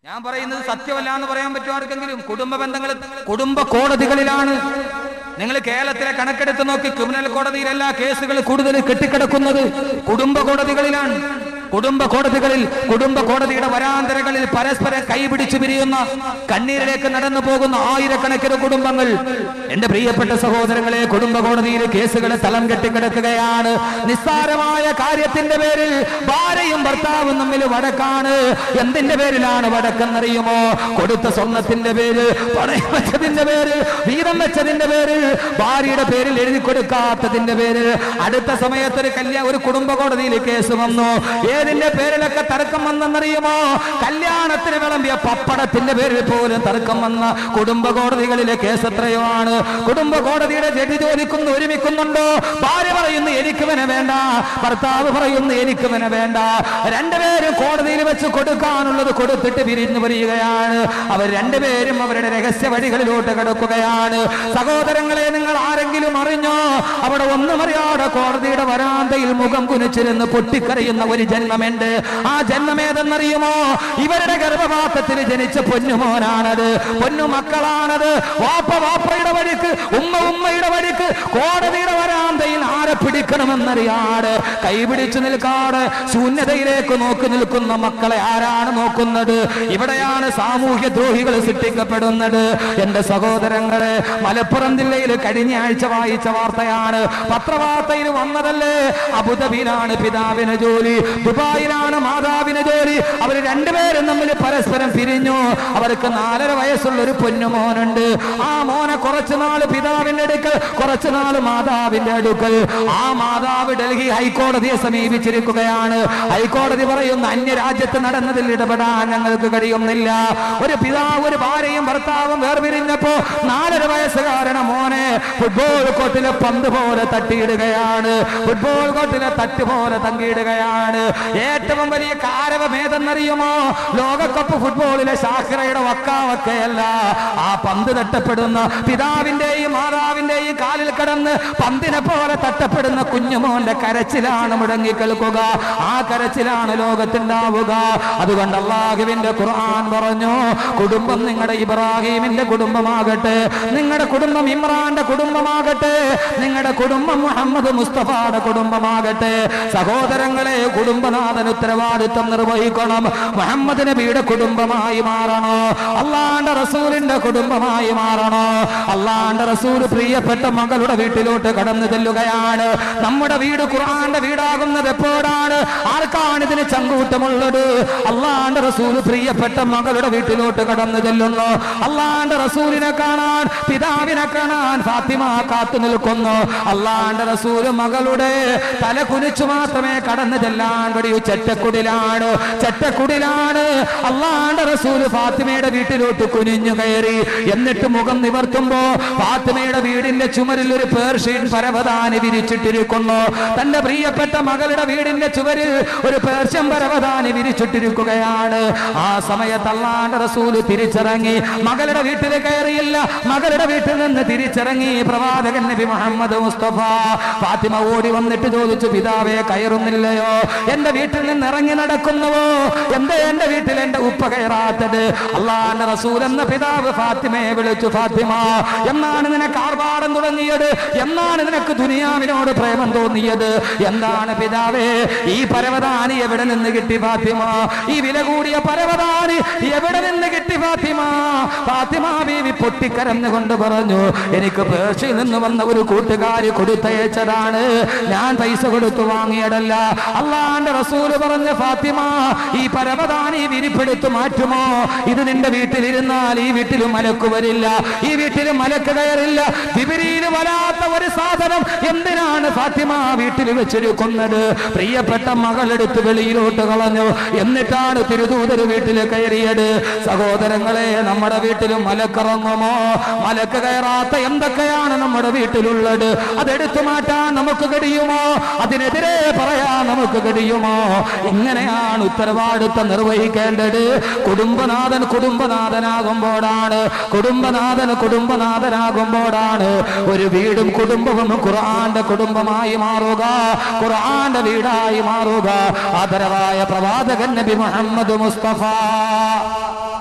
ഞാൻ പറയുന്നത് സത്യമല്ല എന്ന് പറയാൻ പറ്റും ആർക്കെങ്കിലും കുടുംബ ബന്ധങ്ങൾ കുടുംബ കോടതികളിലാണ് നിങ്ങൾ കേരളത്തിലെ കണക്കെടുത്ത് നോക്കി ക്രിമിനൽ കോടതിയിലല്ല കേസുകൾ കൂടുതൽ കെട്ടിക്കിടക്കുന്നത് കുടുംബ കോടതികളിലാണ് കുടുംബ കോടതികളിൽ കുടുംബ കോടതിയുടെ വരാന്തരകളിൽ പരസ്പരം കൈപിടിച്ചു പിരിയുന്ന കണ്ണീരിലേക്ക് നടന്നു പോകുന്ന ആയിരക്കണക്കിന് കുടുംബങ്ങൾ എന്റെ പ്രിയപ്പെട്ട സഹോദരങ്ങളെ കുടുംബ കോടതിയിൽ കേസുകൾ തളം കെട്ടിക്കിടക്കുകയാണ് നിസ്സാരമായ കാര്യത്തിന്റെ പേരിൽ ഭാര്യയും ഭർത്താവും തമ്മിൽ വടക്കാണ് എന്തിന്റെ പേരിലാണ് വടക്കെന്നറിയുമോ കൊടുത്ത സ്വർണത്തിന്റെ പേര് പണയം വെച്ചതിന്റെ പേര് വീതം വെച്ചതിന്റെ പേരിൽ ഭാര്യയുടെ പേരിൽ എഴുതി കൊടുക്കാത്തതിന്റെ പേരിൽ അടുത്ത സമയത്ത് ഒരു കല്യാണ ഒരു കുടുംബ കോടതിയിൽ കേസ് വന്നു ഏതിന്റെ പേരിലൊക്കെ തർക്കം വന്നെന്നറിയുമോ കല്യാണത്തിന് വിളമ്പിയ പപ്പടത്തിന്റെ പേരിൽ പോലും തർക്കം വന്ന കുടുംബ കോടതികളിലെ കേസ് എത്രയോ ആണ് കുടുംബ കോടതിയുടെ ജഡ്ജി ചോദിക്കുന്നു ഒരുമിക്കുന്നുണ്ടോ ഭാര്യ പറയുന്നു എനിക്കുവനെ വേണ്ട ഭർത്താവ് പറയുന്നു എനിക്കുവനെ വേണ്ട രണ്ടുപേരും കോടതിയിൽ വെച്ച് കൊടുക്കാനുള്ളത് കൊടുത്തിട്ട് പിരിഞ്ഞു വരികയാണ് അവർ രണ്ടുപേരും അവരുടെ രഹസ്യ വഴികളിലോട്ട് കിടക്കുകയാണ് സഹോദരങ്ങളെ നിങ്ങൾ ആരെങ്കിലും അറിഞ്ഞോ അവിടെ ഒന്നും അറിയാതെ കോടതിയുടെ വരാന്തയിൽ മുഖം കുനിച്ചിരുന്ന് പൊട്ടിക്കരയുന്ന ഒരു ജന്മമുണ്ട് ആ ജന്മമേതെന്നറിയുമോ ഇവരുടെ ഗർഭപാത്രത്തിൽ ജനിച്ച പൊന്നുമോനാണത് പൊന്നു മക്കളാണത് വാപ്പ വാപ്പയുടെ വഴിക്ക് ഉമ്മ ഉമ്മയുടെ വഴിക്ക് കോടതിയുടെ വരാന്തയിൽ ആരെ പിടിക്കണമെന്നറിയാതെ കൈപിടിച്ചു നിൽക്കാതെ ശൂന്യതയിലേക്ക് നോക്കി നിൽക്കുന്ന മക്കളെ ആരാണ് നോക്കുന്നത് ഇവിടെയാണ് സാമൂഹ്യ ദ്രോഹികൾ സൃഷ്ടിക്കപ്പെടുന്നത് എന്റെ സഹോദരങ്ങളെ മലപ്പുറം ജില്ലയിൽ കഴിഞ്ഞ ആഴ്ച വായിച്ച വാർത്തയാണ് പത്രവാർത്തയിൽ വന്നതല്ലേ അബുദാബിയിലാണ് പിതാവിന് ജോലി ദുബായിലാണ് മാതാവിന് ജോലി അവർ രണ്ടുപേരും തമ്മിൽ പരസ്പരം പിരിഞ്ഞു അവർക്ക് നാലര വയസ്സുള്ള ഒരു പൊന്നുമോനുണ്ട് ആ മോനെ കുറച്ചു നാള് പിതാവിന്റെ അടുക്കൽ കുറച്ചു നാള് മാതാവിന്റെ അടുക്കൽ ആ മാതാവ് ഡൽഹി ഹൈക്കോടതിയെ സമീപിച്ചിരിക്കുകയാണ് ഹൈക്കോടതി പറയുന്ന അന്യരാജ്യത്ത് നടന്നതിൽ ഇടപെടാൻ ഞങ്ങൾക്ക് കഴിയുന്നില്ല ഒരു പിതാവ് ഒരു ഭാര്യയും ഭർത്താവും വേർപിരിഞ്ഞപ്പോ നാലര വയസ്സുകാരന മോനെ ഫുട്ബോൾ കോർട്ടിലെ പന്ത് പോലെ തട്ടിയിടുകയാണ് ഫുട്ബോൾ കോർട്ടിലെ തട്ട് പോലെ തങ്കിയിടുകയാണ് ഏറ്റവും വലിയ കാരവം ഏതെന്നറിയുമോ ലോകകപ്പ് ഫുട്ബോളിലെ ശാഖറയുടെ വക്കാവക്കയല്ല ആ പന്ത് തട്ടപ്പെടുന്ന പിതാവിന്റെയും മാതാവിന്റെയും കാലിൽ കിടന്ന് പന്തിനെ പോലെ തട്ടപ്പെടുന്ന കുഞ്ഞുമോന്റെ കരച്ചിലാണ് മുടങ്ങി കേൾക്കുക ആ കരച്ചിലാണ് ലോകത്തുണ്ടാവുക അതുകൊണ്ട് അള്ളാഹുവിന്റെ ഖുർആൻ പറഞ്ഞു കുടുംബം നിങ്ങളുടെ ഇബ്രാഹിമിന്റെ കുടുംബമാകട്ടെ നിങ്ങളുടെ കുടുംബം ഇമ്രാന്റെ കുടുംബമാകട്ടെ നിങ്ങളുടെ കുടുംബം മുഹമ്മദ് മുസ്തഫയുടെ കുടുംബമാകട്ടെ സഹോദരങ്ങളെ കുടുംബനാഥൻ ഉത്തരവാദിത്വം നിർവഹിക്കണം മുഹമ്മദ് നബിയുടെ കുടുംബമായി മാറണോ അള്ളാന്റെ റസൂലിന്റെ കുടുംബമായി മാറണോ അള്ളാന്റെ റസൂൽ പ്രിയപ്പെട്ട മകളുടെ വീട്ടിലോട്ട് കടന്നു ചെല്ലുകയാണ് നമ്മുടെ വീട് ഖുർആന്റെ വീടാകുന്നത് എപ്പോഴാണ് ആർക്കാണ് ഇതിന് ചങ്കൂട്ടമുള്ളത് അള്ളാന്റെ റസൂൽ പ്രിയപ്പെട്ട മകളുടെ വീട്ടിലോട്ട് കടന്നു ചെല്ലുന്നു അള്ളാന്റെ റസൂലിനെ കാണാൻ പിതാവിനെ കാണാൻ ഫാത്തിമ കാത്തു നിൽക്കുന്നു അള്ളാന്റെ റസൂല് മകളുടെ തല കുനിച്ചു മാത്രമേ കടന്നു ചെല്ലാൻ കഴിയൂ ചെറ്റക്കുടിലാണ് ചെറ്റക്കുടിലാണ് അള്ളാന്റെ റസൂല് ഫാത്തിമയുടെ വീട്ടിലോട്ട് കുനിഞ്ഞു കയറി എന്നിട്ട് മുഖം നിവർത്തുമ്പോ ഫാത്തിമയുടെ വീടിന്റെ ചുമരിൽ ഒരു പേർഷ്യൻ പരവതാനി വിരിച്ചിട്ടിരിക്കുന്നു തന്റെ പ്രിയപ്പെട്ട മകളുടെ വീടിന്റെ ചുവരിൽ ഒരു പേർഷ്യൻ പരവതാനി വിരിച്ചിട്ടിരിക്കുകയാണ് ആ സമയത്ത് അള്ളാന്റെ റസൂല് തിരിച്ചിറങ്ങി മകളുടെ വീട്ടിൽ കയറിയില്ല മകളുടെ വീട്ടിൽ നിന്ന് തിരിച്ചിറങ്ങി പ്രവാചകൻ നബി മുഹമ്മദ് മുസ്തഫ ഫാത്തിമ ഓടി വന്നിട്ട് ചോദിച്ചു പിതാവേ കയറുന്നില്ലയോ എന്റെ വീട്ടിൽ നിന്ന് ഇറങ്ങി നടക്കുന്നുവോ എന്തേ എന്റെ വീട്ടിൽ എന്റെ ഉപ്പ കയറാത്തത് അള്ളാന്റെ റസൂൽ എന്ന പിതാവ് ഫാത്തിമയെ വിളിച്ചു ഫാത്തിമ എന്നാണ് നിനക്ക് ആർഭാടം തുടങ്ങിയത് എന്നാണ് നിനക്ക് ദുനിയാവിനോട് പ്രേമം തോന്നിയത് എന്താണ് പിതാവേ ഈ പരവതാനി എവിടെ നിന്ന് കിട്ടി ഫാത്തിമ ഈ വില കൂടിയ പരവതാനി എവിടെ നിന്ന് കിട്ടി ഫാത്തിമ ഫാത്തിമ ബീവി പൊട്ടിക്കരഞ്ഞുകൊണ്ട് പറഞ്ഞു എനിക്ക് പേർഷ്യയിൽ നിന്ന് വന്ന ഒരു കൂട്ടുകാരി കൊടുത്തയച്ചതാണ് ഞാൻ പൈസ കൊടുത്തു വാങ്ങിയതല്ല അള്ളാന്റെ റസൂല് പറഞ്ഞ ഫാത്തിമ ഈ പരവതാനി വിരിപ്പെടുത്തു മാറ്റുമോ ഇത് നിന്റെ വീട്ടിലിരുന്നാൽ ഈ വീട്ടിൽ മലക്ക് വരില്ല ഈ വീട്ടിൽ മലക്ക് കയറില്ല വിപരീല് വരാത്ത ഒരു സാധനം എന്തിനാണ് ഫാത്തിമ വീട്ടിൽ വെച്ചിരിക്കുന്നത് പ്രിയപ്പെട്ട മകളെടുത്ത് വെളിയിലോട്ട് കളഞ്ഞു എന്നിട്ടാണ് തിരുദൂതര് വീട്ടിൽ കയറിയത് സഹോദരങ്ങളെ നമ്മുടെ വീട്ടിൽ മലക്കിറങ്ങുമോ മലക്ക് കയറാത്ത എന്തൊക്കെയാണ് നമ്മുടെ വീട്ടിലുള്ളത് അതെടുത്തു മാറ്റാൻ നമുക്ക് കഴിയുമോ അതിനെതിരെ പറയാൻ നമുക്ക് കഴിയുമോ ഇങ്ങനെയാണ് ഉത്തരവാദിത്വം നിർവഹിക്കേണ്ടത് കുടുംബനാഥൻ കുടുംബനാഥനാകുമ്പോഴാണ് കുടുംബനാഥൻ കുടുംബനാഥനാകുമ്പോഴാണ് ഒരു വീടും കുടുംബവും ഖുർആന്റെ കുടുംബമായി മാറുക ഖുർആന്റെ വീടായി മാറുക ആദരവായ പ്രവാചകൻ നബി മുഹമ്മദ് മുസ്തഫ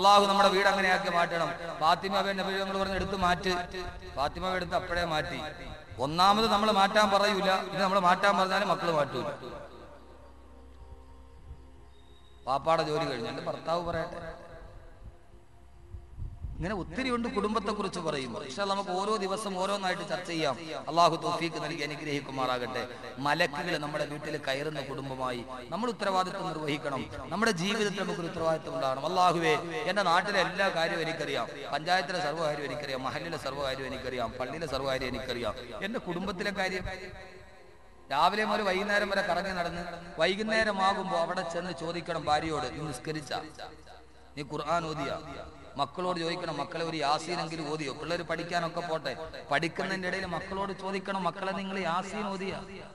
അള്ളാഹു നമ്മുടെ വീട് അങ്ങനെ ആക്കി മാറ്റണം ഫാത്തിമ ബേ നബി നമ്മൾ പറഞ്ഞ് എടുത്ത് മാറ്റ് ഫാത്തിമ ബേ എടുത്ത് അപ്പോഴേ മാറ്റി ഒന്നാമത് നമ്മൾ മാറ്റാൻ പറയൂല ഇത് നമ്മൾ മാറ്റാൻ പറഞ്ഞാലും മക്കൾ മാറ്റൂല പാപ്പാടെ ജോലി കഴിഞ്ഞു എന്റെ ഭർത്താവ് പറയട്ടെ ഇങ്ങനെ ഒത്തിരി ഉണ്ട് കുടുംബത്തെ കുറിച്ച് പറയുമ്പോൾ പക്ഷെ നമുക്ക് ഓരോ ദിവസം ഓരോന്നായിട്ട് ചർച്ച ചെയ്യാം അള്ളാഹു തോഫീക്ക് നൽകി അനുഗ്രഹിക്കുമാറാകട്ടെ മലക്കുകൾ നമ്മുടെ വീട്ടിൽ കയറുന്ന കുടുംബമായി നമ്മൾ ഉത്തരവാദിത്വം നിർവഹിക്കണം നമ്മുടെ ജീവിതത്തിൽ നമുക്കൊരു ഉത്തരവാദിത്വം ഉണ്ടാകണം അള്ളാഹുവേ എന്റെ നാട്ടിലെ എല്ലാ കാര്യവും എനിക്കറിയാം പഞ്ചായത്തിലെ സർവ്വകാര്യം എനിക്കറിയാം മഹലിലെ സർവ്വകാര്യം എനിക്കറിയാം പള്ളിയിലെ സർവ്വകാര്യം എനിക്കറിയാം എന്റെ കുടുംബത്തിലെ കാര്യം രാവിലെ മുതൽ വൈകുന്നേരം വരെ കറങ്ങി നടന്ന് വൈകുന്നേരമാകുമ്പോൾ അവിടെ ചെന്ന് ചോദിക്കണം ഭാര്യയോട് നീ നിസ്കരിച്ച നീ ഖുർആൻ ഓതിയ മക്കളോട് ചോദിക്കണം മക്കളെ ഒരു യാസീനെങ്കിലും ഓതിയോ പിള്ളേർ പഠിക്കാനൊക്കെ പോട്ടെ പഠിക്കുന്നതിന്റെ ഇടയിൽ മക്കളോട് ചോദിക്കണം മക്കളെ നിങ്ങൾ യാസീൻ ഓതിയ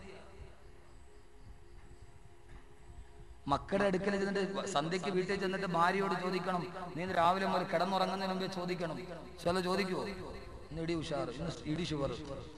മക്കളുടെ അടുക്കൽ ചെന്നിട്ട് സന്ധ്യക്ക് വീട്ടിൽ ചെന്നിട്ട് ഭാര്യയോട് ചോദിക്കണം നീ ഇന്ന് രാവിലെ മുതൽ കിടന്നുറങ്ങുന്നതിന് മുമ്പേ ചോദിക്കണം ചില ചോദിക്കുവോ ഇന്ന് ഇടി ഉഷാർ ഇന്ന് ഇടി ഷുഗർ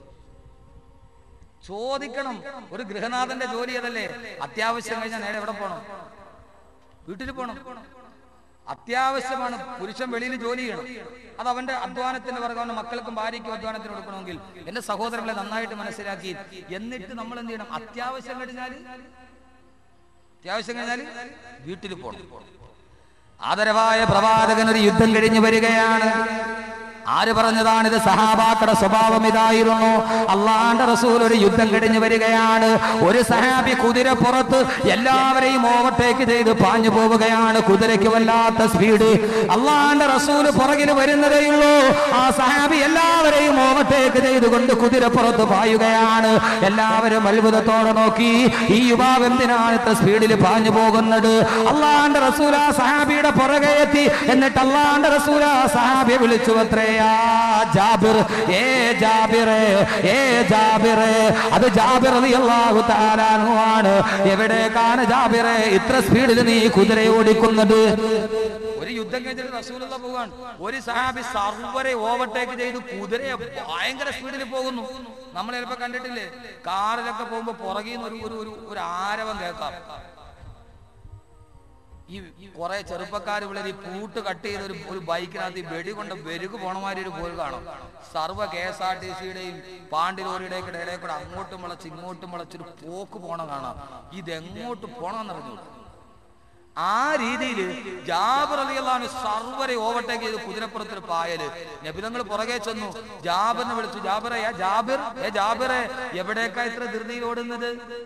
ചോദിക്കണം ഒരു ഗൃഹനാഥന്റെ ജോലി അതല്ലേ അത്യാവശ്യം കഴിഞ്ഞാൽ നേരെ എവിടെ പോണം വീട്ടിൽ പോണം അത്യാവശ്യമാണ് പുരുഷൻ വെളിയിൽ ജോലി ചെയ്യണം അത് അവന്റെ അധ്വാനത്തിന് പുറകെ അവന്റെ മക്കൾക്കും ഭാര്യയ്ക്കും അധ്വാനത്തിന് കൊടുക്കണമെങ്കിൽ എന്റെ സഹോദരങ്ങളെ നന്നായിട്ട് മനസ്സിലാക്കി എന്നിട്ട് നമ്മൾ എന്ത് ചെയ്യണം അത്യാവശ്യം കഴിഞ്ഞാൽ അത്യാവശ്യം കഴിഞ്ഞാൽ വീട്ടിൽ പോകണം ആദരവായ പ്രവാചകൻ ഒരു യുദ്ധം കഴിഞ്ഞു വരികയാണ് ആര് പറഞ്ഞതാണ് ഇത് സഹാബാക്കളുടെ സ്വഭാവം ഇതായിരുന്നു അള്ളാന്റെ റസൂൽ ഒരു യുദ്ധം കഴിഞ്ഞു വരികയാണ് ഒരു സഹാബി കുതിര പുറത്ത് എല്ലാവരെയും ഓവർടേക്ക് ചെയ്ത് പാഞ്ഞു പോവുകയാണ് കുതിരയ്ക്ക് വല്ലാത്ത സ്പീഡ് അള്ളാന്റെ റസൂൽ പുറകിൽ വരുന്നതേയുള്ളൂ ആ സഹാബി എല്ലാവരെയും ഓവർടേക്ക് ചെയ്തുകൊണ്ട് കുതിര പുറത്ത് പായുകയാണ് എല്ലാവരും അത്ഭുതത്തോടെ നോക്കി ഈ യുവാവ് എന്തിനാണ് ഇത്ര സ്പീഡിൽ പാഞ്ഞു പോകുന്നത് അള്ളാന്റെ റസൂൽ ആ സഹാബിയുടെ പുറകെ എത്തി എന്നിട്ട് അള്ളാന്റെ റസൂൽ ആ സഹാബിയെ വിളിച്ചു അത്രയാ ജാബിർ ഏ ജാബിറെ ഏ ജാബിറെ അത് ജാബിർ അള്ളാഹു താലാനുമാണ് എവിടേക്കാണ് ജാബിറെ ഇത്ര സ്പീഡിൽ നീ കുതിര ഓടിക്കുന്നത് ഒരു യുദ്ധം കഴിഞ്ഞിട്ട് റസൂലുള്ള പോവാൻ ഒരു സഹാബി സർവരെ ഓവർടേക്ക് ചെയ്ത് കുതിരയെ ഭയങ്കര സ്പീഡിൽ പോകുന്നു നമ്മൾ ചിലപ്പോ കണ്ടിട്ടില്ലേ കാറിലൊക്കെ പോകുമ്പോ പുറകിൽ നിന്ന് ഒരു ഒരു ഒരു ഒരു ആരവം കേൾക്കാം ഈ കുറെ ചെറുപ്പക്കാർ ഇവിടെ ഈ പൂട്ട് കട്ട് ചെയ്ത ഒരു ഒരു ബൈക്കിനകത്ത് ഈ വെടി കൊണ്ട് വെരുക്ക് പോണമാതിരി ഒരു പോൽ കാണും സർവ്വ കെ എസ് ആർ ടി സിയുടെയും പാണ്ടി ലോറിയുടെയും ഇടയിലെ കൂടെ അങ്ങോട്ടും വിളച്ച് ഇങ്ങോട്ടും വിളച്ചൊരു പോക്ക് പോണം കാണാം ഇതെങ്ങോട്ട് പോണമെന്ന് അറിഞ്ഞു ആ രീതിയിൽ ജാബർ അലിയല്ലാന്ന് സർവരെ ഓവർടേക്ക് ചെയ്ത് കുതിരപ്പുറത്തൊരു പായല് നബിതങ്ങൾ പുറകെ ചെന്നു ജാബറിനെ വിളിച്ചു ജാബറെ "ഏ ജാബിർ ഏ ജാബിറെ എവിടേക്കാ ഇത്ര ധൃതിയിൽ ഓടുന്നത്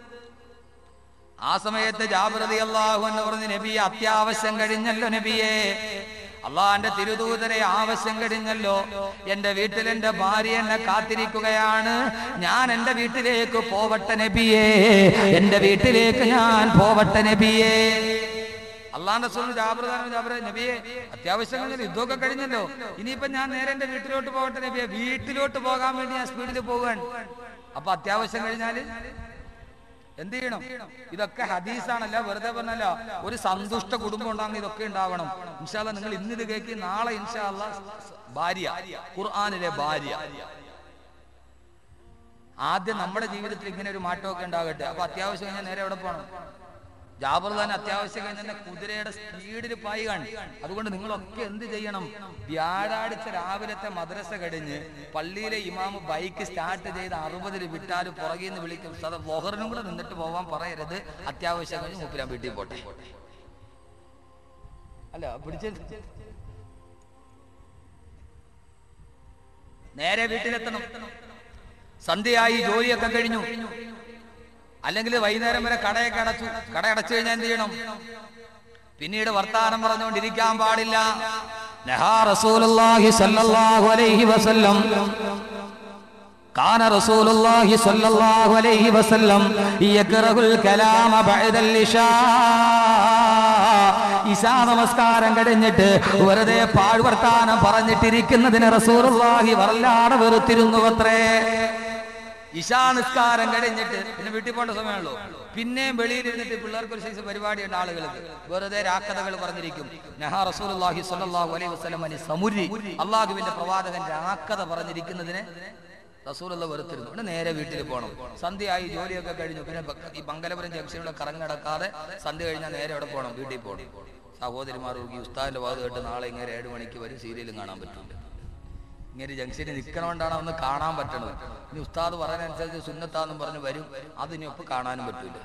ആ സമയത്ത് ജാബിർ അലി അള്ളാഹു എന്ന് പറഞ്ഞ് നബിയെ അത്യാവശ്യം കഴിഞ്ഞല്ലോ നബിയെ അള്ളാന്റെ തിരുദൂതരെ ആവശ്യം കഴിഞ്ഞല്ലോ എന്റെ വീട്ടിൽ എന്റെ ഭാര്യ എന്നെ കാത്തിരിക്കുകയാണ് ഞാൻ എന്റെ വീട്ടിലേക്ക് പോവട്ടെ നബിയെ എന്റെ വീട്ടിലേക്ക് ഞാൻ പോവട്ടെ നബിയെ അള്ളാന്റെ സ്വന്തം ജാബൃദാനം ജാബറ നബിയെ അത്യാവശ്യം കഴിഞ്ഞാൽ യുദ്ധമൊക്കെ കഴിഞ്ഞല്ലോ ഇനിയിപ്പോ ഞാൻ നേരെ എന്റെ വീട്ടിലോട്ട് പോകട്ടെ നബിയെ വീട്ടിലോട്ട് പോകാൻ വേണ്ടി ഞാൻ സ്പീഡിൽ പോകാൻ അപ്പൊ അത്യാവശ്യം കഴിഞ്ഞാല് എന്ത് ചെയ്യണം ഇതൊക്കെ ഹദീസാണല്ല വെറുതെ പറഞ്ഞല്ല ഒരു സന്തുഷ്ട കുടുംബം ഉണ്ടാകുന്ന ഇതൊക്കെ ഉണ്ടാവണം ഇൻഷാല്ല നിങ്ങൾ ഇന്ന് ഇത് കേൾക്കി നാളെ ഇൻഷാല്ല ഭാര്യ ഖുർആാനിലെ ഭാര്യ ആദ്യം നമ്മുടെ ജീവിതത്തിൽ ഇങ്ങനെ ഒരു മാറ്റമൊക്കെ ഉണ്ടാകട്ടെ അപ്പൊ അത്യാവശ്യം കഴിഞ്ഞാൽ നേരെ എവിടെ പോകണം ജാബർ തന്നെ അത്യാവശ്യം കഴിഞ്ഞ കുതിരയുടെ സ്പീഡിൽ പായുകയാണ് അതുകൊണ്ട് നിങ്ങളൊക്കെ എന്ത് ചെയ്യണം വ്യാഴാഴ്ച രാവിലത്തെ മദ്രസ കഴിഞ്ഞ് പള്ളിയിലെ ഇമാമ് ബൈക്ക് സ്റ്റാർട്ട് ചെയ്ത് അറുപതിൽ വിട്ടാൽ പുറകിൽ നിന്ന് വിളിക്കും സദാ ലൊഹറിനും കൂടെ നിന്നിട്ട് പോവാൻ പറയരുത് അത്യാവശ്യം കഴിഞ്ഞ് മുപ്പിരാൻ വീട്ടിൽ പോട്ടെ അല്ല പിടിച്ച നേരെ വീട്ടിലെത്തണം സന്ധ്യയായി ജോലിയൊക്കെ കഴിഞ്ഞു അല്ലെങ്കിൽ വൈകുന്നേരം വരെ കടയൊക്കെ അടച്ചു കട അടച്ചു കഴിഞ്ഞാൽ എന്ത് ചെയ്യണം പിന്നീട് വർത്താനം പറഞ്ഞുകൊണ്ടിരിക്കാൻ പാടില്ല നഹാ റസൂലുള്ളാഹി സ്വല്ലല്ലാഹു അലൈഹി വസല്ലം كان رسول الله صلى الله عليه وسلم يكره الكلام بعد العشاء ഇശാ നമസ്കാരം കഴിഞ്ഞിട്ട് വെറുതെ പാഴ്വർത്താനം പറഞ്ഞിട്ടിരിക്കുന്നതിന് റസൂലുള്ളാഹി വല്ലാതെ വെറുത്തിരുന്നു അത്രേ ഇശാ നിസ്കാരം കഴിഞ്ഞിട്ട് പിന്നെ വീട്ടിൽ പോകേണ്ട സമയമുള്ളൂ പിന്നെയും വെളിയിൽ ഇരുന്നിട്ട് പിള്ളേർക്ക് ഒരു സൈസ് പരിപാടിയുണ്ട് ആളുകൾക്ക് വെറുതെ രാക്കഥകൾ പറഞ്ഞിരിക്കും നഹാ റസൂലുള്ളാഹി സ്വല്ലല്ലാഹു അലൈഹി വസല്ലം അനി സമുരി അള്ളാഹുവിന്റെ പ്രവാചകൻ രാക്കഥ പറഞ്ഞിരിക്കുന്നതിന് റസൂലുള്ള വെറുത്തിരുന്നു പിന്നെ നേരെ വീട്ടിൽ പോകണം സന്ധ്യയായി ജോലിയൊക്കെ കഴിഞ്ഞു പിന്നെ ബ- ഈ മംഗലപുരം ജംഗ്ഷനിലൂടെ കറങ്ങടക്കാതെ സന്ധ്യ കഴിഞ്ഞാൽ നേരെ എവിടെ പോകണം വീട്ടിൽ പോകണം സഹോദരിമാർ ഈ ഉസ്താദിന്റെ വാത് കേട്ട് നാളെ ഇങ്ങനെ ഏഴ് മണിക്ക് വരും സീരിയലും കാണാൻ പറ്റില്ല ഇങ്ങനെ ജംഗ്ഷനിൽ നിൽക്കണോണ്ടാണ് ഒന്ന് കാണാൻ പറ്റണത് ഇനി ഉസ്താദ് പറയുന്നതനുസരിച്ച് സുന്നത്താന്നും പറഞ്ഞ് വരും അതിനൊപ്പം കാണാനും പറ്റൂല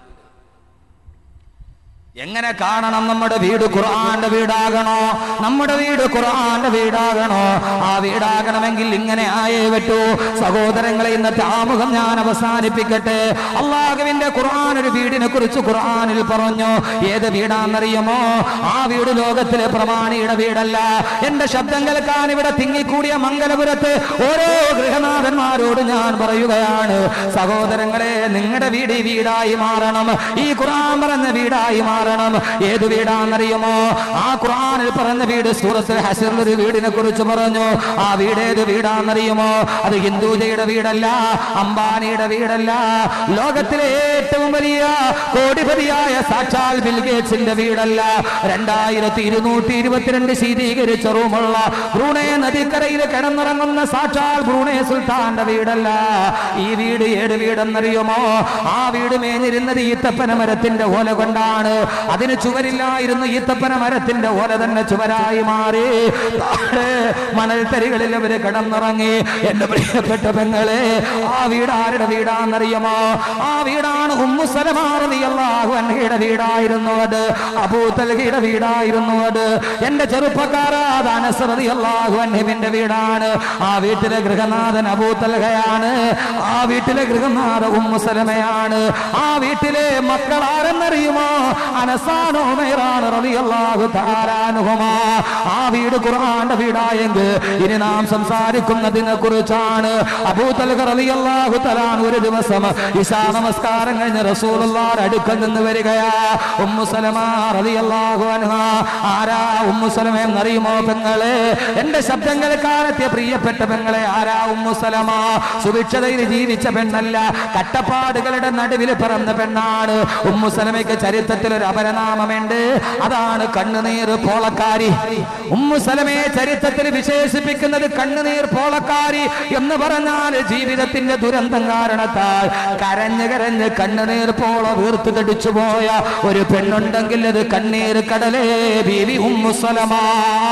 എങ്ങനെ കാണണം നമ്മുടെ വീട് ഖുർആന്റെ വീടാകണോ നമ്മുടെ വീട് ഖുർആന്റെ വീടാകണോ ആ വീടാകണമെങ്കിൽ ഇങ്ങനെ ആയേ പറ്റൂ സഹോദരങ്ങളെ ഇന്നത്തെ ആമുഖം ഞാൻ അവസാനിപ്പിക്കട്ടെ അള്ളാഹുവിന്റെ ഖുർആൻ ഒരു വീടിനെ കുറിച്ച് ഖുർആനിൽ പറഞ്ഞു ഏത് വീടാണെന്നറിയുമോ ആ വീട് ലോകത്തിലെ പ്രമാണിയുടെ വീടല്ല എന്റെ ശബ്ദം കേൾക്കാൻ ഇവിടെ തിങ്ങിക്കൂടിയ മംഗലപുരത്ത് ഓരോ ഗൃഹനാഥന്മാരോട് ഞാൻ പറയുകയാണ് സഹോദരങ്ങളെ നിങ്ങളുടെ വീട് ഈ വീടായി മാറണം ഈ ഖുർആൻ പറഞ്ഞ വീടായി മാറണം ഏത് വീടാണെന്നറിയുമോ ആ ഖുർആനിൽ പറഞ്ഞ വീട് സൂറത്തിൽ ഹസറിൽ ഒരു വീടിനെ കുറിച്ച് പറഞ്ഞു ആ വീട് ഏത് വീടാണെന്നറിയുമോ അത് ഹിന്ദുജയുടെ വീടല്ല അംബാനിയുടെ വീടല്ല ലോകത്തിലെ ഏറ്റവും വലിയ കോടിപതിയായ സാക്ഷാൽ ബിൽഗേറ്റ്സിന്റെ വീടല്ല രണ്ടായിരത്തി ഇരുന്നൂറ്റി ഇരുപത്തിരണ്ട് ശീതീകരിച്ച റൂമുള്ള ബ്രൂണേ നദിക്കരയിൽ കിടന്നിറങ്ങുന്ന സാക്ഷാൽ ബ്രൂണേ സുൽത്താന്റെ വീടല്ല ഈ വീട് ഏത് വീടെന്നറിയുമോ ആ വീട് മേഞ്ഞിരുന്നത് ഈത്തപ്പന മരത്തിന്റെ ഓല കൊണ്ടാണ് അതിന് ചുവരില്ലായിരുന്നു ഈത്തപ്പന മരത്തിന്റെ ഓല തന്നെ ചുവരായി മാറി താഴെ മണൽത്തരികളിൽ അവര് കിടന്നിറങ്ങി എന്റെ പ്രിയപ്പെട്ട പെങ്ങളെ ആ വീട് ആരുടെ വീടാണെന്നറിയുമോ ആ വീടാണ് ഉമ്മു സലമാറിയാഹു അൻഹയുടെ വീടായിരുന്നു അത് അബൂത്തൽഹയുടെ വീടായിരുന്നു അത് എന്റെ ചെറുപ്പക്കാരാദാനസറതി അള്ളാഹു അൻഹിബിന്റെ വീടാണ് ആ വീട്ടിലെ ഗൃഹനാഥൻ അബൂത്തൽഹയാണ് ആ വീട്ടിലെ ഗൃഹനാഥ ഉമ്മു സലമയാണ് ആ വീട്ടിലെ മക്കൾ ആരെന്നറിയുമോ അനസാനോ മേറാണ് റളിയല്ലാഹു താരാനുഹുമാ ആ വീട് ഖുർആന്റെ വീടായെങ്കിൽ ഇനി നാം സംസാരിക്കുന്നതിനെ കുറിച്ചാണ് അബൂതൽഹ റളിയല്ലാഹു തആല ഒരു ദിവസം ഇശാ നമസ്കാരം കഴിഞ്ഞ് റസൂലുള്ളാഹിന്റെ അടുക്കൽ നിന്ന് വരികയാ ഉമ്മു സലമ റളിയല്ലാഹു അൻഹ ആരാ ഉമ്മു സലമ എന്നറിയുമോ പെങ്ങളെ എന്റെ ശബ്ദം കേൾക്കാനെത്തിയ പ്രിയപ്പെട്ട പെങ്ങളെ ആരാ ഉമ്മു സലമ സുഭിക്ഷതയിൽ ജീവിച്ച പെണ്ണല്ല കട്ടപ്പാടുകളുടെ നടുവിൽ പിറന്ന പെണ്ണാണ് ഉമ്മു സലമയ്ക്ക് ചരിത്രത്തിൽ ഒരു അപരനാമമുണ്ട് അതാണ് കണ്ണുനീർ പോളക്കാരി ഉമ്മു സലമയെ ചരിത്രത്തിൽ വിശേഷിപ്പിക്കുന്നത് കണ്ണുനീർ പോളക്കാരി എന്ന് പറഞ്ഞാൽ ജീവിതത്തിന്റെ ദുരന്തം കാരണത്താൽ കരഞ്ഞ് കരഞ്ഞ് കണ്ണുനീർ പോള വീർത്തു തടിച്ചു പോയ ഒരു പെണ്ണുണ്ടെങ്കിൽ അത് കണ്ണീർ കടലേ ബീവി ഉമ്മു സലമാ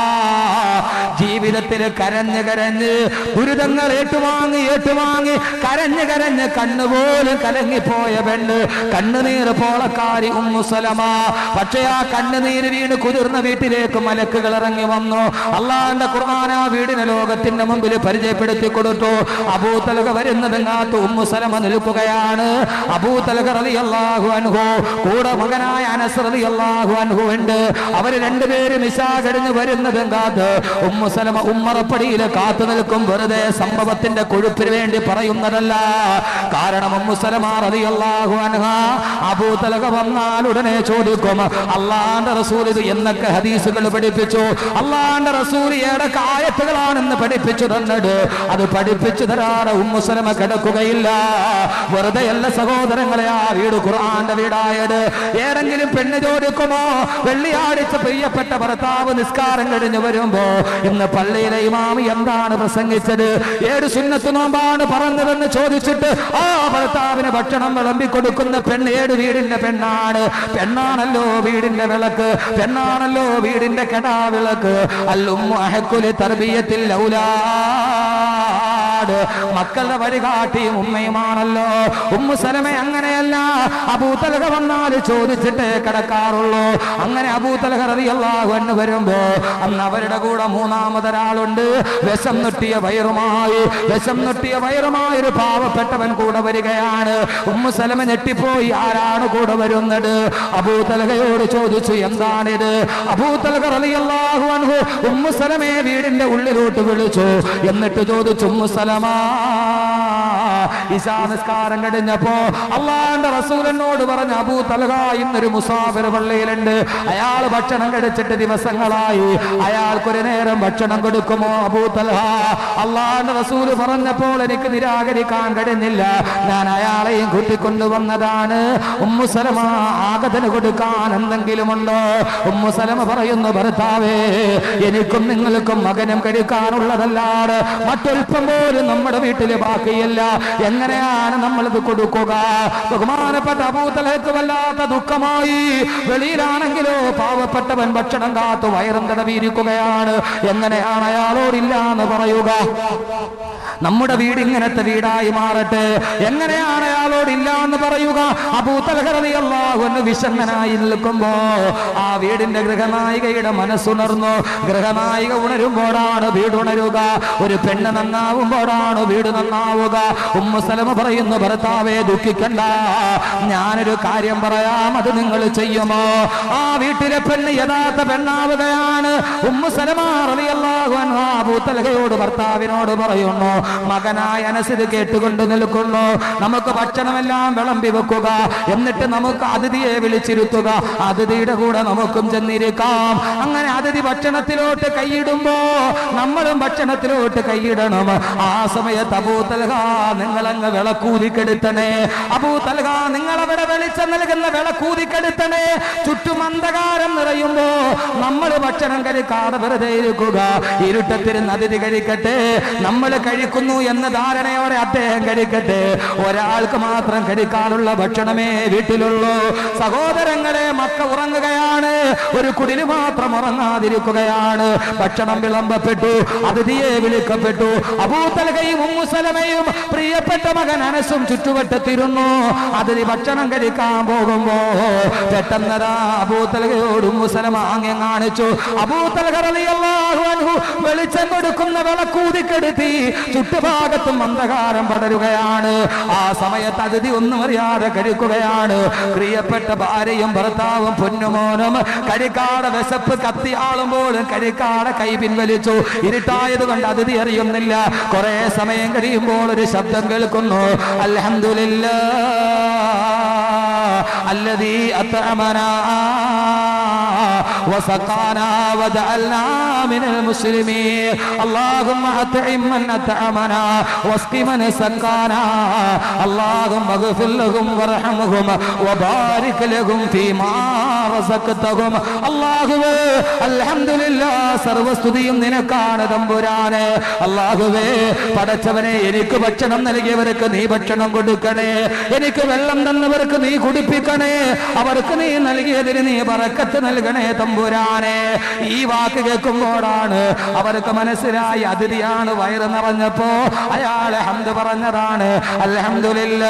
ജീവിതത്തിൽ കരഞ്ഞ് കരഞ്ഞ് ദുരിതങ്ങൾ ഏറ്റുവാങ്ങി ഏറ്റുവാങ്ങി കരഞ്ഞ് കരഞ്ഞ് കണ്ണുപോലും കലങ്ങിപ്പോയ പെണ്ണ് കണ്ണുനീർ പോളക്കാരി ഉമ്മു സലമ പക്ഷേ ആ കണ്ണുനീര് വീണ് കുതിർന്ന വീട്ടിലേക്ക് മലക്കുകൾ ഇറങ്ങി വന്നു അള്ളാന്റെ ഖുർആൻ ആ വീടിനെ ലോകത്തിന്റെ മുമ്പിൽ പരിചയപ്പെടുത്തി കൊടുത്തു അബൂതലക വരുന്നതെങ്ങാത്ത് ഉമ്മു സലമ നിൽക്കുകയാണ് അബൂതലക റളി അള്ളാഹു അൻഹു കൂടെ മകനായ അനസ് റളി അള്ളാഹു അൻഹു ഉണ്ട് അവര് രണ്ടുപേരും ഇശാ കഴിഞ്ഞ് വരുന്നതെങ്കാത്ത് ഉമ്മു സലമ ഉമ്മറപ്പടിയിൽ കാത്തു നിൽക്കും വെറുതെ സംഭവത്തിന്റെ കൊഴുപ്പിന് വേണ്ടി പറയുന്നതല്ല കാരണം ഉമ്മു സലമ റളി അള്ളാഹു അൻഹ അബൂതലക വന്നാൽ ഉടനെ ചോദിക്കും അള്ളാന്റെ റസൂൽ ഇത് എന്നൊക്കെ ഹദീസുകൾ പഠിപ്പിച്ചു അള്ളാന്റെ റസൂൽ ഏതൊക്കെ ആയത്തുകളാണെന്ന് പഠിപ്പിച്ചു തന്നത് അത് പഠിപ്പിച്ചു തരാതെ ഉമ്മുസലമ കിടക്കുകയില്ല വെറുതെ അല്ല സഹോദരങ്ങളെ ആ വീട് ഖുർആന്റെ വീടായത് ഏതെങ്കിലും പെണ്ണ് ചോദിക്കുമോ വെള്ളിയാഴ്ച പ്രിയപ്പെട്ട ഭർത്താവ് നിസ്കാരം കഴിഞ്ഞ് വരുമ്പോ ഇന്ന് പള്ളിയിലെ ഇമാമി എന്താണ് പ്രസംഗിച്ചത് ഏത് സുന്നത്ത് നോമ്പാണ് പറഞ്ഞതെന്ന് ചോദിച്ചിട്ട് ആ ഭർത്താവിന് ഭക്ഷണം വിളമ്പി കൊടുക്കുന്ന പെണ്ണ് ഏത് വീടിന്റെ പെണ്ണാണ് പെണ്ണാണല്ലോ വീടിന്റെ വിളക്ക് പെണ്ണാണല്ലോ വീടിന്റെ കെടാ വിളക്ക് അല്ലുമ്മു അഹക്കുലി തർബിയത്തിൽ ഔലാദ് മക്കളുടെ വഴികാട്ടിയും ഉമ്മയുമാണല്ലോ ഉമ്മു സലമ അങ്ങനെയല്ല അബൂത്തലക വന്നാൽ ചോദിച്ചിട്ടേ കിടക്കാറുള്ളൂ അങ്ങനെ അബൂത്തലക റളിയല്ലാഹു അൻഹു വരുമ്പോ അന്ന് അവരുടെ കൂടെ മൂന്നാമതൊരാളുണ്ട് വിഷം നുട്ടിയ വയറുമായി വിഷം നുട്ടിയ വയറുമായി ഒരു പാവപ്പെട്ടവൻ കൂടെ വരികയാണ് ഉമ്മു സലമ ഞെട്ടിപ്പോയി ആരാണ് കൂടെ വരുന്നത് അബൂതലകയോട് ചോദിച്ചു എന്താണിത് അബൂതലക റളിയല്ലാഹു അൻഹു ഉമ്മു സലമയെ വീടിന്റെ ഉള്ളിലോട്ട് വിളിച്ചു എന്നിട്ട് ചോദിച്ചു ഉമ്മു സലമ ഇശാ നിസ്കാരം കഴിഞ്ഞപ്പോ അള്ളാന്റെ റസൂലിനോട് പറഞ്ഞ അബൂ തലക ഇന്നൊരു മുസാഫിർ പള്ളിയിലുണ്ട് അയാൾ ഭക്ഷണം കഴിച്ചിട്ട് ദിവസങ്ങളായി അയാൾക്കൊരു നേരം ഭക്ഷണം കൊടുക്കുമോ അബൂ തലഹ അള്ളാന്റെ റസൂല് പറഞ്ഞപ്പോൾ എനിക്ക് നിരാകരിക്കാൻ കഴിഞ്ഞില്ല ഞാൻ അയാളെയും കൂട്ടിക്കൊണ്ടുവന്നതാണ് ഉമ്മു സലമ ആഗതന് കൊടുക്കാൻ എന്തെങ്കിലും ഉണ്ടോ ഉമ്മു സലമ പറയുന്നു ഭർത്താവേ എനിക്കും നിങ്ങൾക്കും മകനും കഴിക്കാനുള്ളതല്ലാതെ മറ്റൊൽപ്പം പോലും പോലും നമ്മുടെ വീട്ടില് ബാക്കിയില്ല എങ്ങനെയാണ് നമ്മളിത് കൊടുക്കുക ബഹുമാനപ്പെട്ട അബൂതലക്ക് വല്ലാത്ത ദുഃഖമായി വെളിയിലാണെങ്കിലോ പാവപ്പെട്ടവൻ ഭക്ഷണം കാത്തു വയറും തടവിയിരിക്കുകയാണ് എങ്ങനെയാണ് അയാളോടില്ല എന്ന് പറയുക നമ്മുടെ വീട് ഇങ്ങനത്തെ വീടായി മാറട്ടെ എങ്ങനെയാണ് അയാളോട് ഇല്ല എന്ന് പറയുക അബൂത്തലഹറിയല്ലാഹുന്ന് വിഷന്നനായി നിൽക്കുമ്പോ ആ വീടിന്റെ ഗൃഹനായികയുടെ മനസ്സുണർന്നു ഗൃഹനായിക ഉണരുമ്പോഴാണ് വീട് ഉണരുക ഒരു പെണ്ണ് നന്നാവുമ്പോഴാണ് വീട് നന്നാവുക ഉമ്മസലമ പറയുന്നു ഭർത്താവെ ദുഃഖിക്കണ്ട ഞാനൊരു കാര്യം പറയാം അത് നിങ്ങൾ ചെയ്യുമോ ആ വീട്ടിലെ പെണ്ണ് യഥാർത്ഥ പെണ്ണാവുകയാണ് ഉമ്മുസലമാറിയല്ലാഹുഅബൂത്തലഹയോട് ഭർത്താവിനോട് പറയുന്നു മകനായ അനസിത് കേട്ടുകൊണ്ട് നിൽക്കുന്നു നമുക്ക് ഭക്ഷണമെല്ലാം വിളമ്പി വെക്കുക എന്നിട്ട് നമുക്ക് അതിഥിയെ വിളിച്ചിരുത്തുക അതിഥിയുടെ കൂടെ നമുക്കും ചെന്നിരിക്കാം അങ്ങനെ അതിഥി ഭക്ഷണത്തിലോട്ട് കൈയിടുമ്പോ നമ്മളും ഭക്ഷണത്തിലോട്ട് കൈയിടണം ആ സമയത്ത് അബൂത്തൽഹ നിങ്ങളങ്ങ് വിളക്കൂതിക്കെടുത്തണേ അബൂത്തൽഹ നിങ്ങളവിടെ വെളിച്ചം നൽകുന്ന വിളക്കൂതിക്കെടുത്തണേ ചുറ്റും അന്ധകാരം നിറയുമ്പോ നമ്മൾ ഭക്ഷണം കഴിക്കാതെ വെറുതെ ഇരിക്കുക ഇരുട്ടത്തിരുന്ന് അതിഥി കഴിക്കട്ടെ നമ്മൾ കഴിക്കുന്നു എന്ന ധാരണയോടെ അദ്ദേഹം കഴിക്കട്ടെ ഒരാൾക്ക് മാത്രം കഴിക്കാനുള്ള ഭക്ഷണമേ വീട്ടിലുള്ളൂ സഹോദരങ്ങളെ മക്ക ഉറങ്ങുകയാണ് ഒരു കുടില് മാത്രം ഉറങ്ങാതിരിക്കുകയാണ് ഭക്ഷണം വിളമ്പപ്പെട്ടു അതിഥിയെ വിളിക്കപ്പെട്ടു അബൂത്തലകയും ഉമ്മുസലമയും പ്രിയപ്പെട്ട മകൻ അനസും ചുറ്റുവട്ടത്തിരുന്നു അതിഥി ഭക്ഷണം കഴിക്കാൻ പോകുമ്പോ പെട്ടെന്നതാ അബൂത്തലകയോട് ഉമ്മുസലമ ആംഗ്യം കാണിച്ചു അബൂത്തലക റളിയല്ലാഹു അൻഹു വെളിച്ചം കൊടുക്കുന്ന വിളക്കൂതിക്കെടുത്തി ചുറ്റുഭാഗത്തും അന്ധകാരം പടരുകയാണ് ആ സമയത്ത് അതിഥി ഒന്നും അറിയാതെ കഴിക്കുകയാണ് പ്രിയപ്പെട്ട ഭാര്യയും ഭർത്താവും പൊന്നുമോനും കരിക്കാട് വിശപ്പ് കത്തിയാളുമ്പോഴും കരിക്കാട് കൈ പിൻവലിച്ചു ഇരുട്ടായത് കൊണ്ട് അതിഥി അറിയുന്നില്ല കുറെ സമയം കഴിയുമ്പോൾ ഒരു ശബ്ദം കേൾക്കുന്നു അൽഹംദുലില്ല الذي أطعمنا وسقانا وجعلنا من المسلمين اللهم أطعم من أطعمنا واسق من سقانا اللهم اغفر لهم وارحمهم وبارك لهم فيما رزقتهم അള്ളാഹുവേ അൽഹംദുലില്ല സർവസ്തുതിയും നിനക്കാണ് തമ്പുരാന് അള്ളാഹുവേ പടച്ചവനെ എനിക്ക് ഭക്ഷണം നൽകിയവർക്ക് നീ ഭക്ഷണം കൊടുക്കണേ എനിക്ക് വെള്ളം തന്നവർക്ക് നീ കുടിപ്പിക്കണേ അവർക്ക് നീ നൽകിയതിന് നീ പറക്കത്ത് നൽകണേ തമ്പുരാനെ ഈ വാക്ക് കേൾക്കുമ്പോഴാണ് അവർക്ക് മനസ്സിലായി അതിഥിയാണ് വയറ് നിറഞ്ഞപ്പോ അയാൾ ഹംദ് പറഞ്ഞതാണ് അൽഹംദുലില്ല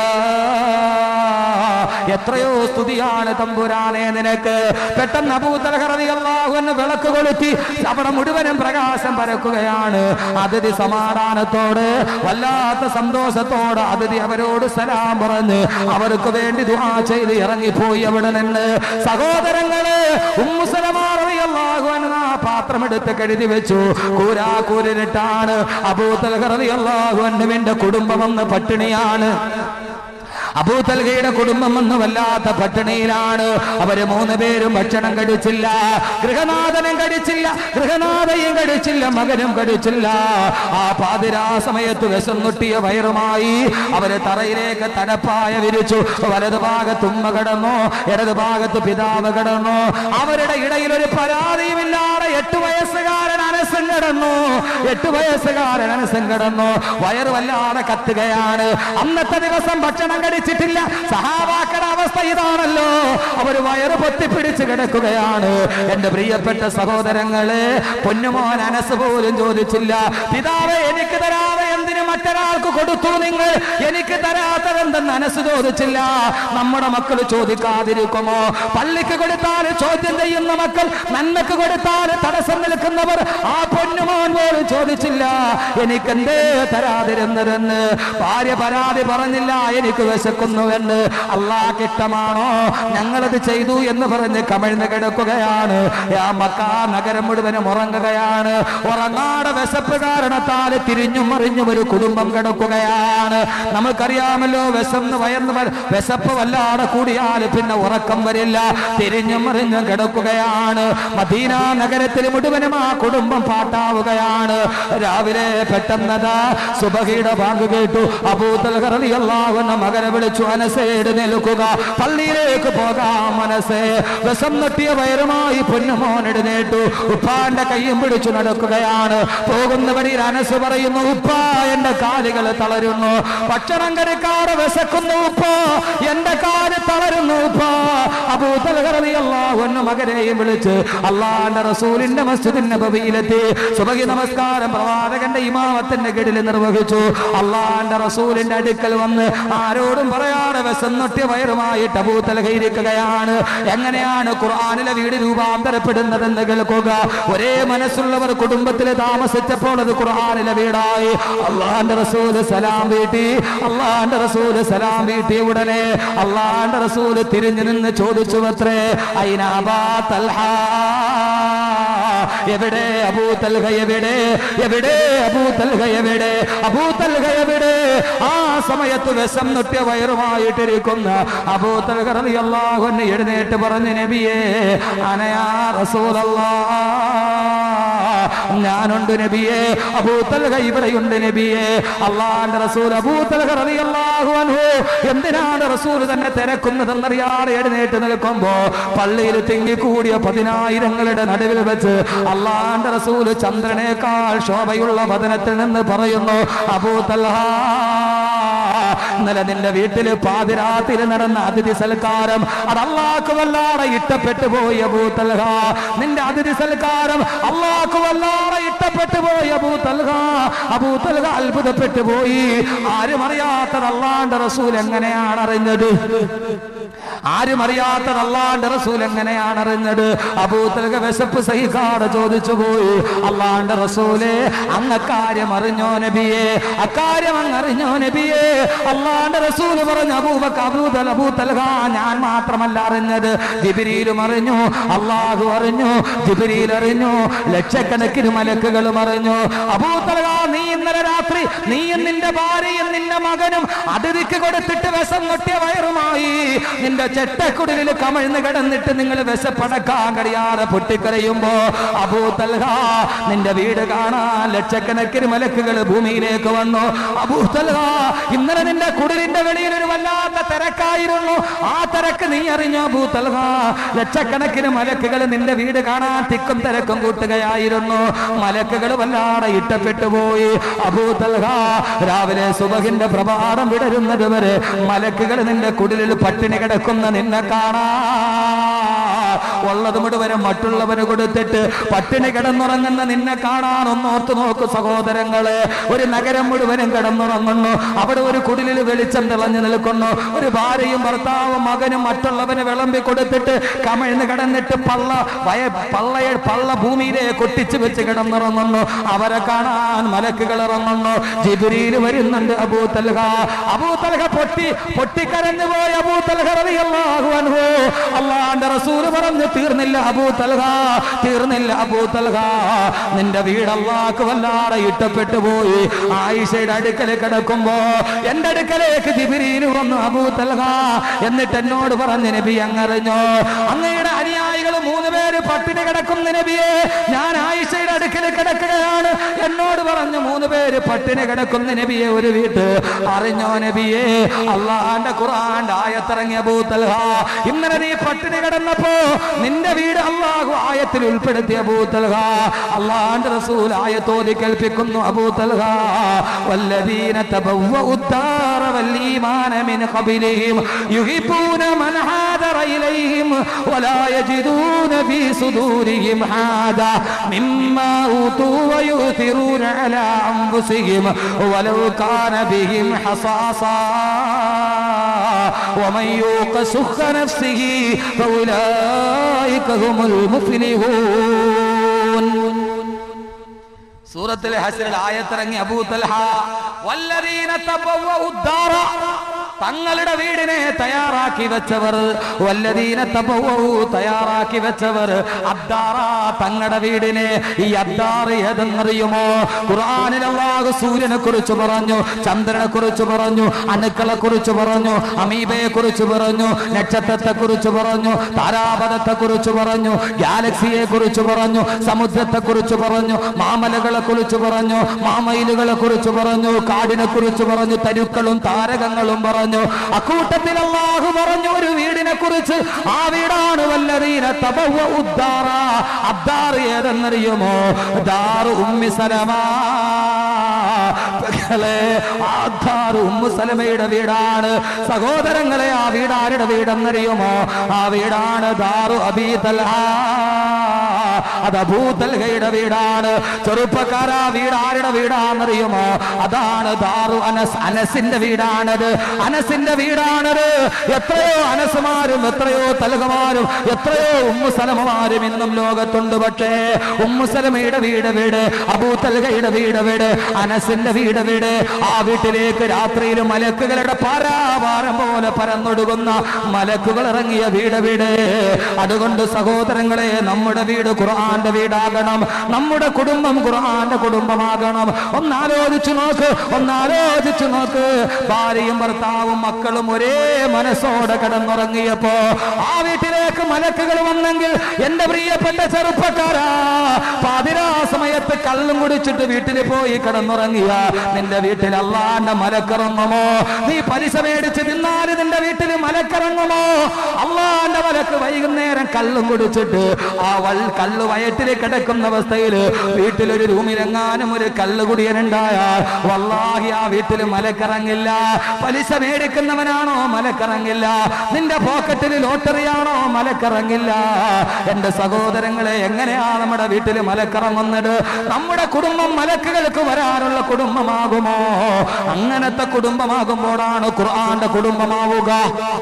എത്രയോ സ്തുതിയാണ് തമ്പുരാനെ നിനക്ക് പെട്ടെന്ന് അബൂതലഹറിയാഹുന്ന് വിളക്ക് കൊളുത്തി അവിടെ മുഴുവനും പ്രകാശം പരക്കുകയാണ് അതിഥി സമാധാനത്തോട് വല്ലാത്ത സന്തോഷത്തോട് അതിഥി അവരോട് സലാം പറഞ്ഞ് അവർക്ക് വേണ്ടി ദുആ ചെയ്ത് ഇറങ്ങിപ്പോയി അവിടെ നിന്ന് സഹോദരങ്ങള് ഉമ്മുസലമാറിയാഹുവൻ ആ പാത്രം എടുത്ത് കഴുതി വെച്ചു കൂരാ കൂരിട്ടാണ് അബൂതലഹറിയാഹുവിന്റെ കുടുംബം എന്ന് പട്ടിണിയാണ് അബൂതൽഹയുടെ കുടുംബം എന്ന് വല്ലാത്ത പട്ടിണിയിലാണ് അവര് മൂന്ന് പേരും ഭക്ഷണം കഴിച്ചില്ല ഗൃഹനാഥനും കഴിച്ചില്ല ഗൃഹനാഥയും കഴിച്ചില്ല മകനും കഴിച്ചില്ല ആ പാതിരാ സമയത്ത് വിശന്നൊട്ടിയ വയറുമായി അവര് തറയിലേക്ക് തണപ്പായ വിരിച്ചു വലത് ഭാഗത്ത് ഉമ്മ കിടന്നു ഇടത് ഭാഗത്ത് പിതാവ് കിടന്നു അവരുടെ ഇടയിൽ ഒരു പരാതിയുമില്ലാതെ എട്ട് വയസ്സുകാരൻ അനസം കിടന്നു എട്ട് വയസ്സുകാരൻ അനസം കിടന്നു വയറ് വല്ലാതെ കത്തുകയാണ് അന്നത്തെ ദിവസം ഭക്ഷണം കഴിച്ചിട്ടില്ല സഹാവാക്കട അവസ്ഥ ഇതാണല്ലോ അവര് വയറ് പൊത്തിപ്പിടിച്ച് കിടക്കുകയാണ് എന്റെ പ്രിയപ്പെട്ട സഹോദരങ്ങളെ പൊന്നുമോൻ അനസ് പോലും ചോദിച്ചില്ല പിതാവെ എനിക്ക് തരാതെ എന്തിനു മറ്റൊരാൾക്ക് കൊടുത്തു നിങ്ങൾ എനിക്ക് തരാത്തതെന്തെന്ന് അനസ് ചോദിച്ചില്ല നമ്മുടെ മക്കൾ ചോദിക്കാതിരിക്കുമോ പള്ളിക്ക് കൊടുത്താൽ ചോദ്യം ചെയ്യുന്ന മക്കൾ നന്മക്ക് കൊടുത്താൽ തടസ്സം നിൽക്കുന്നവർ ആ പൊന്നുമോൻ പോലും ചോദിച്ചില്ല എനിക്കെന്തേ തരാതിരുന്നതെന്ന് ഭാര്യ പരാതി പറഞ്ഞില്ല എനിക്ക് വിശക്കുന്നുവെന്ന് അള്ളാഹ് ഇഷ്ടമാണോ ഞങ്ങളത് ചെയ്തു എന്ന് പറഞ്ഞ് കമിഴ്ന്ന് കിടക്കുകയാണ് ആ മക്ക നഗരം മുഴുവനും ഉറങ്ങുകയാണ് ഉറങ്ങാടെ വിശപ്പ് കാരണത്താൽ തിരിഞ്ഞും മറിഞ്ഞും ഒരു കുടുംബം കിടക്കുകയാണ് നമുക്കറിയാമല്ലോ വിശന്ന് വയർന്ന് വ- വിശപ്പ് വല്ലാതെ കൂടിയാൽ പിന്നെ ഉറക്കം വരില്ല തിരിഞ്ഞും മറിഞ്ഞും കിടക്കുകയാണ് മദീന നഗരത്തിൽ മുഴുവനും ആ കുടുംബം പാട്ടാ വഫാത്താവുകയാണ് രാവിലെ പെട്ടെന്നതാ സുബഹിയുടെ ബാങ്ക് കേട്ടു അബൂതൽഹറിയല്ലാവുന്ന മകനെ വിളിച്ചു അനസേട് നിൽക്കുക പള്ളിയിലേക്ക് പോകാം മനസ്സേ വിഷം നട്ടിയ വയറുമായി പൊന്നുമോൻ എഴുന്നേറ്റു ഉപ്പാന്റെ കയ്യും പിടിച്ചു നടക്കുകയാണ് പോകുന്ന വഴിയിൽ അനസ് പറയുന്നു ഉപ്പ എന്റെ കാലുകൾ തളരുന്നു ഭക്ഷണം കഴിക്കാതെ വിശക്കുന്നു ഉപ്പ എന്റെ കാല് തളരുന്നു ഉപ്പ അബൂതൽഹറിയല്ലാവുന്ന മകനെയും വിളിച്ച് അള്ളാന്റെ റസൂലിന്റെ മസ്ജിദിന്റെ നബവിയിലെത്തി സുബഹി നമസ്കാരം പ്രവാചകന്റെ ഇമാമത്തിന്റെ കീഴിൽ നിർവഹിച്ചു അള്ളാന്റെ റസൂലിന്റെ അടുക്കൽ വന്ന് ആരോടും പറയാതെ വിശന്നൊട്ടിയ വയറുമായിട്ട് അബൂത്തലകയിരിക്കുകയാണ് എങ്ങനെയാണ് ഖുർആാനിലെ വീട് രൂപാന്തരപ്പെടുന്നതെന്ന് കേൾക്കുക ഒരേ മനസ്സുള്ളവർ കുടുംബത്തിൽ താമസിച്ചപ്പോൾ അത് ഖുർആാനിലെ വീടായി അള്ളാന്റെ റസൂല് സലാം വീട്ടി അള്ളാന്റെ റസൂല് സലാം വീട്ടി ഉടനെ അള്ളാന്റെ റസൂല് തിരിഞ്ഞു നിന്ന് ചോദിച്ചു അത്രേ അയിനാബാ തൽഹാ എവിടെ അബൂതൽഹ എവിടെ എവിടെ അബൂതൽഹ എവിടെ അബൂതൽഹ എവിടെ ആ സമയത്ത് വിഷം നൊട്ടിയ വയറുമായിട്ടിരിക്കുന്ന അബൂതൽഹ റളിയല്ലാഹു അൻഹു എഴുന്നേറ്റ് പറഞ്ഞു നബിയേ അനയാ റസൂലല്ലാ ഞാനുണ്ട് നബിയെ അബൂതൽഹ ഇവിടെയുണ്ട് നബിയെ അള്ളാന്റെ റസൂൽ അബൂതൽഹ റളിയല്ലാഹു അൻഹു എന്തിനാണ് റസൂൽ തന്നെ തിരക്കുന്നതെന്നറിയാതെ എഴുന്നേറ്റ് നിൽക്കുമ്പോ പള്ളിയിൽ തിങ്ങിക്കൂടിയ പതിനായിരങ്ങളുടെ നടുവിൽ വെച്ച് അള്ളാന്റെ റസൂല് ചന്ദ്രനേക്കാൾ ശോഭയുള്ള വചനത്തിൽ നിന്ന് പറയുന്നു അബൂതൽഹ ഇന്നലെ നിന്റെ വീട്ടില് പാതിരാത്രി നടന്ന അതിഥി സൽക്കാരം അത് അള്ളാഹ്ക്ക് വല്ലാതെ ഇഷ്ടപ്പെട്ടു പോയി അബൂതൽഹ നിന്റെ അതിഥി സൽക്കാരം അള്ളാഹ്ക്ക് വല്ലാതെ ഇഷ്ടപ്പെട്ടു പോയി അബൂതൽഹ അബൂതൽഹ അത്ഭുതപ്പെട്ടു പോയി ആരും അറിയാത്തത് അള്ളാന്റെ റസൂൽ എങ്ങനെയാണ് അറിഞ്ഞത് ആരും അറിയാത്തത് അള്ളാന്റെ റസൂൽ എങ്ങനെയാണ് അറിഞ്ഞത് അബൂത്തൽക വിശപ്പ് സഹിക്കാതെ ചോദിച്ചു പോയി അള്ളാന്റെ റസൂലെ അങ്ങ് അക്കാര്യം അറിഞ്ഞോ നബിയെ അക്കാര്യം അങ്ങ് അറിഞ്ഞോ നബിയെ അള്ളാന്റെ റസൂല് പറഞ്ഞു അബൂബക്ക അബൂതൽ അബൂത്തൽഹ ഞാൻ മാത്രമല്ല അറിഞ്ഞത് ജിബിരിയിലും അറിഞ്ഞു അള്ളാഹു അറിഞ്ഞു ജിബിരിയിൽ അറിഞ്ഞു ലക്ഷക്കണക്കിന് മലക്കുകളും അറിഞ്ഞു അബൂത്തൽഹ നീ ഇന്നലെ രാത്രി നീയും നിന്റെ ഭാര്യയും നിന്റെ മകനും അതിഥിക്ക് കൊടുത്തിട്ട് വിഷം കൊട്ടിയ വയറുമായി നിന്റെ ചെട്ടക്കുടലിൽ കമഴ്ന്ന് കിടന്നിട്ട് നിങ്ങൾ വിശപ്പടക്കാൻ കഴിയാതെ പൊട്ടിക്കരയുമ്പോ അബൂതൽഹ നിന്റെ വീട് കാണാൻ ലക്ഷക്കണക്കിന് മലക്കുകൾ ഭൂമിയിലേക്ക് വന്നു അബൂതൽഹ ഇന്നലെ നിന്റെ കുടിലിന്റെ വെളിയിൽ ഒരു വല്ലാത്ത തിരക്കായിരുന്നു ആ തിരക്ക് നീ അറിഞ്ഞോ അബൂതൽഹ ലക്ഷക്കണക്കിന് മലക്കുകൾ നിന്റെ വീട് കാണാൻ തിക്കും തിരക്കും കൂട്ടുകയായിരുന്നു മലക്കുകൾ വല്ലാതെ ഇട്ടപ്പെട്ടു പോയി അബൂതൽഹ രാവിലെ സുബഹിന്റെ പ്രഭാതം വിടരുന്നത് വരെ മലക്കുകൾ നിന്റെ കുടിലിൽ പട്ടിണി കിടക്കുന്ന നിന്നെ കാണാ ഉള്ളത് മുഴുവനും മറ്റുള്ളവന് കൊടുത്തിട്ട് പട്ടിണി കിടന്നുറങ്ങുന്ന നിന്നെ കാണാൻ ഒന്നോർത്ത് നോക്കു സഹോദരങ്ങളെ ഒരു നഗരം മുഴുവനും കിടന്നുറങ്ങുന്നു അവിടെ ഒരു കുടിലിൽ വെളിച്ചം തിളഞ്ഞു നിൽക്കുന്നു ഒരു ഭാര്യയും ഭർത്താവും മകനും മറ്റുള്ളവന് വിളമ്പി കൊടുത്തിട്ട് കമിഴ്ന്ന് കിടന്നിട്ട് പള്ള വയ പള്ളയ പള്ള ഭൂമിയിലെ കൊട്ടിച്ചു വെച്ച് കിടന്നുറങ്ങുന്നു അവരെ കാണാൻ മലക്കുകൾ ഇറങ്ങുന്നു ജിബിരിയിൽ വരുന്നുണ്ട് അബൂതൽഹ അബൂതൽഹ പൊട്ടി പൊട്ടിക്കരഞ്ഞു പോയ അബൂതൽഹ റളിയല്ലാഹു അൻഹു അള്ളാന്റെ റസൂൽ പറഞ്ഞു തീർന്നില്ല അബൂതൽഹ തീർന്നില്ല അബൂതൽഹ നിന്റെ വീട് അള്ളാഹ്ക്ക് വല്ലാതെ ഇഷ്ടപ്പെട്ടു പോയി ആയിഷയുടെ അടുക്കൽ കിടക്കുമ്പോ എന്റെ അടുക്കലേക്ക് ജിബിരിയിൽ വന്നു അബൂതൽഹ എന്നിട്ട് എന്നോട് പറഞ്ഞു നബി അങ്ങറിഞ്ഞോ അങ്ങയുടെ അനുയായികൾ മൂന്ന് പേര് പട്ടിണി കിടക്കുന്ന നബിയെ ഞാൻ ആയിഷയുടെ അടുക്കൽ കിടക്കുകയാണ് എന്നോട് പറഞ്ഞു മൂന്ന് പേര് പട്ടിണി കിടക്കുന്ന നബിയെ ഒരു വീട്ട് അറിഞ്ഞോ നബിയെ അള്ളാന്റെ ഖുർആന്റെ ആയത്തിറങ്ങിയ ബൂത്തൽഹ ഇന്നലെ നീ പട്ടിണി കിടന്നപ്പോ നിന്റെ വീട് അള്ളാഹു ആയത്തിൽ ഉൾപ്പെടുത്തിയ ബൂത്തൽഹ അള്ളാന്റെ റസൂൽ ആയത്തോതി കേൾപ്പിക്കുന്നു അബൂത്തൽഹ والذين تبوأوا الدار والإيمان من قبلهم يحبون من هاجر إليهم ولا يجدون في صدورهم حاجة مما أوتوا ويؤثرون على أنفسهم ولو كان بهم حصاصا ومن يوق سخ نفسه فأولئك هم المفلحون സൂറത്തിലെ ഹസറിൽ ആയത്തിറങ്ങി അബൂ തൽഹ വല്ലദീന തബവ്വഉ الدار തങ്ങളുടെ വീടിനെ തയ്യാറാക്കി വെച്ചവർ വല്ലതീന തപവൂ തയ്യാറാക്കി വെച്ചവർ അദ്ദാറ തങ്ങളുടെ വീടിനെ ഈ അദ്ദാർ ഏതെന്നറിയുമോ ഖുർആനിൽ അല്ലാഹു സൂര്യനെ കുറിച്ച് പറഞ്ഞു ചന്ദ്രനെ കുറിച്ച് പറഞ്ഞു അണുക്കളെ കുറിച്ച് പറഞ്ഞു അമീബയെ കുറിച്ച് പറഞ്ഞു നക്ഷത്രത്തെ കുറിച്ച് പറഞ്ഞു താരാപഥത്തെ കുറിച്ച് പറഞ്ഞു ഗാലക്സിയെ കുറിച്ച് പറഞ്ഞു സമുദ്രത്തെ കുറിച്ച് പറഞ്ഞു മാമലകളെ കുറിച്ച് പറഞ്ഞു മാമയിലുകളെ കുറിച്ച് പറഞ്ഞു കാടിനെ കുറിച്ച് പറഞ്ഞു തരുക്കളും താരകങ്ങളും പറഞ്ഞു അക്കൂട്ടത്തിൽ അള്ളാഹു പറഞ്ഞു ഒരു വീടിനെ കുറിച്ച് ആ വീടാണ് വല്ലതീന തപവ ഉദ്ദാറ അദ്ദാർ ഏതെന്നറിയുമോ ദാറു ഉമ്മി സലമാ മക്കളെ ആധാർ ഉമ്മു സലമയുടെ വീടാണ് സഹോദരങ്ങളെ ആ വീട് ആരുടെ വീടെന്നറിയുമോ ആ വീടാണ് ദാറു അബീ തൽഹ അത് അബൂതൽഹയുടെ വീടാണ് ചെറുപ്പക്കാരാ വീട് ആരുടെ വീടാണെന്നറിയുമോ അതാണ് ദാറു അനസ് അനസിന്റെ വീടാണത് അനസിന്റെ വീടാണത് എത്രയോ അനസുമാരും എത്രയോ തലകമാരും എത്രയോ ഉമ്മുസലമമാരും ഇന്നും ലോകത്തുണ്ട് പക്ഷേ ഉമ്മുസലമയുടെ വീട് വീട് അബൂതൽഹയുടെ വീട് വീട് അനസിന്റെ വീട് വീട് ആ വീട്ടിലേക്ക് രാത്രിയിൽ മലക്കുകളുടെ പാരാവാരം പോലെ പരന്നൊടുകുന്ന മലക്കുകൾ ഇറങ്ങിയ വീട് വീട് അതുകൊണ്ട് സഹോദരങ്ങളെ നമ്മുടെ വീട് ഖുർആന്റെ വീടാകണം നമ്മുടെ കുടുംബം ഖുർആന്റെ കുടുംബമാകണം ഒന്നാലോചിച്ചു നോക്ക് ഒന്നാലോചിച്ചു നോക്ക് ഭാര്യയും ഭർത്താവും മക്കളും ഒരേ മനസ്സോടെ കിടന്നുറങ്ങിയപ്പോ ആ വീട്ടിലേക്ക് മലക്കുകൾ വന്നെങ്കിൽ എന്റെ പ്രിയപ്പെട്ട ചെറുപ്പക്കാരാ പാതിരാ സമയത്ത് കള്ളും കുടിച്ചിട്ട് വീട്ടിൽ പോയി കിടന്നുറങ്ങിയ നിന്റെ വീട്ടിൽ അള്ളാന്റെ മലക്കിറങ്ങുമോ നീ പലിശ മേടിച്ച് തിന്നാല് നിന്റെ വീട്ടിൽ മലക്കിറങ്ങുമോ അള്ളാന്റെ മലക്ക് വൈകുന്നേരം കള്ളും കുടിച്ചിട്ട് ആ വൽ കള്ള് വയറ്റിൽ കിടക്കുന്ന അവസ്ഥയിൽ വീട്ടിലൊരു റൂമിലെങ്ങാനും ഒരു കള്ള് കുടിയനുണ്ടായാൽ വല്ലാഹി ആ വീട്ടിൽ മലക്കിറങ്ങില്ല പലിശ മേടിക്കുന്നവനാണോ മലക്കിറങ്ങില്ല നിന്റെ പോക്കറ്റിൽ ലോട്ടറിയാണോ മലക്കിറങ്ങില്ല എന്റെ സഹോദരങ്ങളെ എങ്ങനെയാ നമ്മുടെ വീട്ടിൽ മലക്കിറങ്ങുന്നത് നമ്മുടെ കുടുംബം മലക്കുകൾക്ക് വരാനുള്ള കുടുംബമാകുമോ അങ്ങനത്തെ കുടുംബമാകുമ്പോഴാണ് ഖുർആന്റെ കുടുംബമാവുക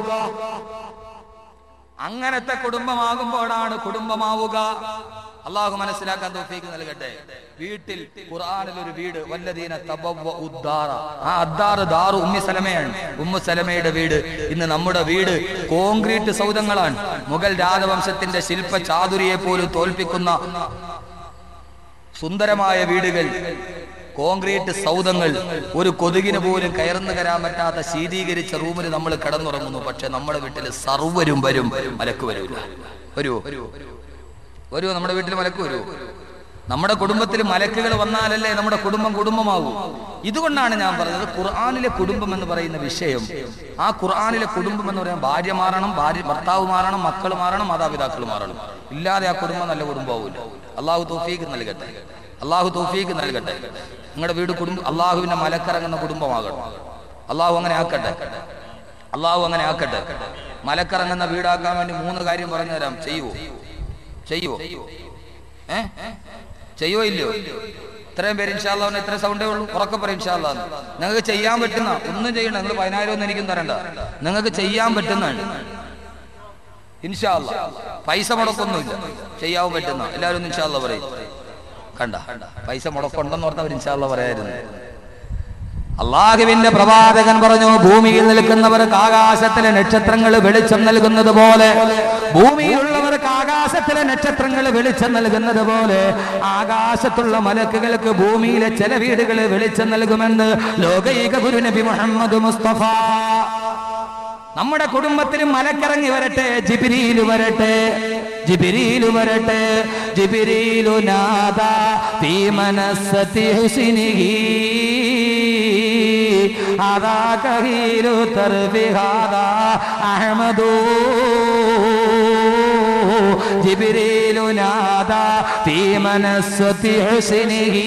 അങ്ങനത്തെ കുടുംബമാകുമ്പോഴാണ് കുടുംബമാവുക അള്ളാഹു മനസ്സിലാക്കാൻ തോഫീക്ക് നൽകട്ടെ വീട്ടിൽ ഖുർആനിൽ ഒരു വീട് വല്ലതീന തബവ്വ ഉദ്ദാറ ആ അദ്ദാറ് ദാറു ഉമ്മി സലമയാണ് ഉമ്മു സലമയുടെ വീട് ഇന്ന് നമ്മുടെ വീട് കോൺക്രീറ്റ് സൗധങ്ങളാണ് മുഗൾ രാജവംശത്തിന്റെ ശില്പ ചാതുരിയെ പോലും തോൽപ്പിക്കുന്ന സുന്ദരമായ വീടുകൾ കോൺക്രീറ്റ് സൗധങ്ങൾ ഒരു കൊതുകിന് പോലും കയർന്നു കയറാൻ പറ്റാത്ത ശീതീകരിച്ച റൂമിൽ നമ്മൾ കിടന്നുറങ്ങുന്നു പക്ഷെ നമ്മുടെ വീട്ടിൽ സർവരും വരും മലക്ക് വരൂല വരുവോ വരുവോ നമ്മുടെ വീട്ടിൽ മലക്ക് വരുവോ നമ്മുടെ കുടുംബത്തിൽ മലക്കുകൾ വന്നാലല്ലേ നമ്മുടെ കുടുംബം കുടുംബമാകൂ ഇതുകൊണ്ടാണ് ഞാൻ പറഞ്ഞത് ഖുർആാനിലെ കുടുംബം എന്ന് പറയുന്ന വിഷയം ആ ഖുർആാനിലെ കുടുംബം എന്ന് പറയാൻ ഭാര്യ മാറണം ഭാര്യ ഭർത്താവ് മാറണം മക്കൾ മാറണം മാതാപിതാക്കൾ മാറണം ഇല്ലാതെ ആ കുടുംബം നല്ല കുടുംബമാവില്ല അള്ളാഹു തോഫീക്ക് നൽകട്ടെ അള്ളാഹു തോഫീക്ക് നൽകട്ടെ നിങ്ങളുടെ വീട് കുടുംബം അള്ളാഹുവിന്റെ മലക്കിറങ്ങുന്ന കുടുംബമാകണം അള്ളാഹു അങ്ങനെ ആക്കട്ടെ അള്ളാഹു അങ്ങനെ ആക്കട്ടെ മലക്കിറങ്ങുന്ന വീടാക്കാൻ വേണ്ടി മൂന്ന് കാര്യം പറഞ്ഞു തരാം ചെയ്യുവോ ചെയ്യുവോ ഏ ചെയ്യുവോ ഇല്ലയോ ഇത്രയും പേര് ഇൻഷാല്ലാന്ന് ഇത്ര സൗണ്ടേ ഉള്ളൂ ഉറക്കെ പറയും ഇൻഷാല്ലാന്ന് നിങ്ങൾക്ക് ചെയ്യാൻ പറ്റുന്ന ഒന്നും ചെയ്യണ്ട നിങ്ങൾ പതിനായിരം ഒന്നും എനിക്കും തരണ്ട നിങ്ങൾക്ക് ചെയ്യാൻ പറ്റുന്നതാണ് ഇൻഷാല്ല പൈസ മുടക്കൊന്നുമില്ല ചെയ്യാൻ പറ്റുന്ന എല്ലാവരും ഒന്ന് ഇൻഷാല്ല പറയും കണ്ട പൈസ മുടക്കുണ്ടെന്ന് പറഞ്ഞവർ ഇൻഷാല്ല പറയായിരുന്നു അള്ളാഹുവിന്റെ പ്രവാചകൻ പറഞ്ഞു ഭൂമിയിൽ നിൽക്കുന്നവർക്ക് ആകാശത്തിലെ നക്ഷത്രങ്ങൾ വെളിച്ചം നൽകുന്നത് പോലെ ഭൂമിയിലുള്ളവർക്ക് ആകാശത്തിലെ നക്ഷത്രങ്ങൾ വെളിച്ചം നൽകുന്നത് പോലെ ആകാശത്തുള്ള മലക്കുകൾക്ക് ഭൂമിയിലെ ചില വീടുകൾ വെളിച്ചം നൽകുമെന്ന് ലോകൈക ഗുരു നബി മുഹമ്മദ് മുസ്തഫ നമ്മുടെ കുടുംബത്തിൽ മലക്കിറങ്ങി വരട്ടെ ജിബിരിയിൽ വരട്ടെ ജിബിരിയിൽ വരട്ടെ ജിബിരിയിലു നാദ ഫീ മനസ്സതി ഹുസ്നിഹി അതാ കഹീലു തർബിഹാദാ അഹ്മദൂ ജിബിരിയിലു നാദ ഫീ മനസ്സതി ഹുസ്നിഹി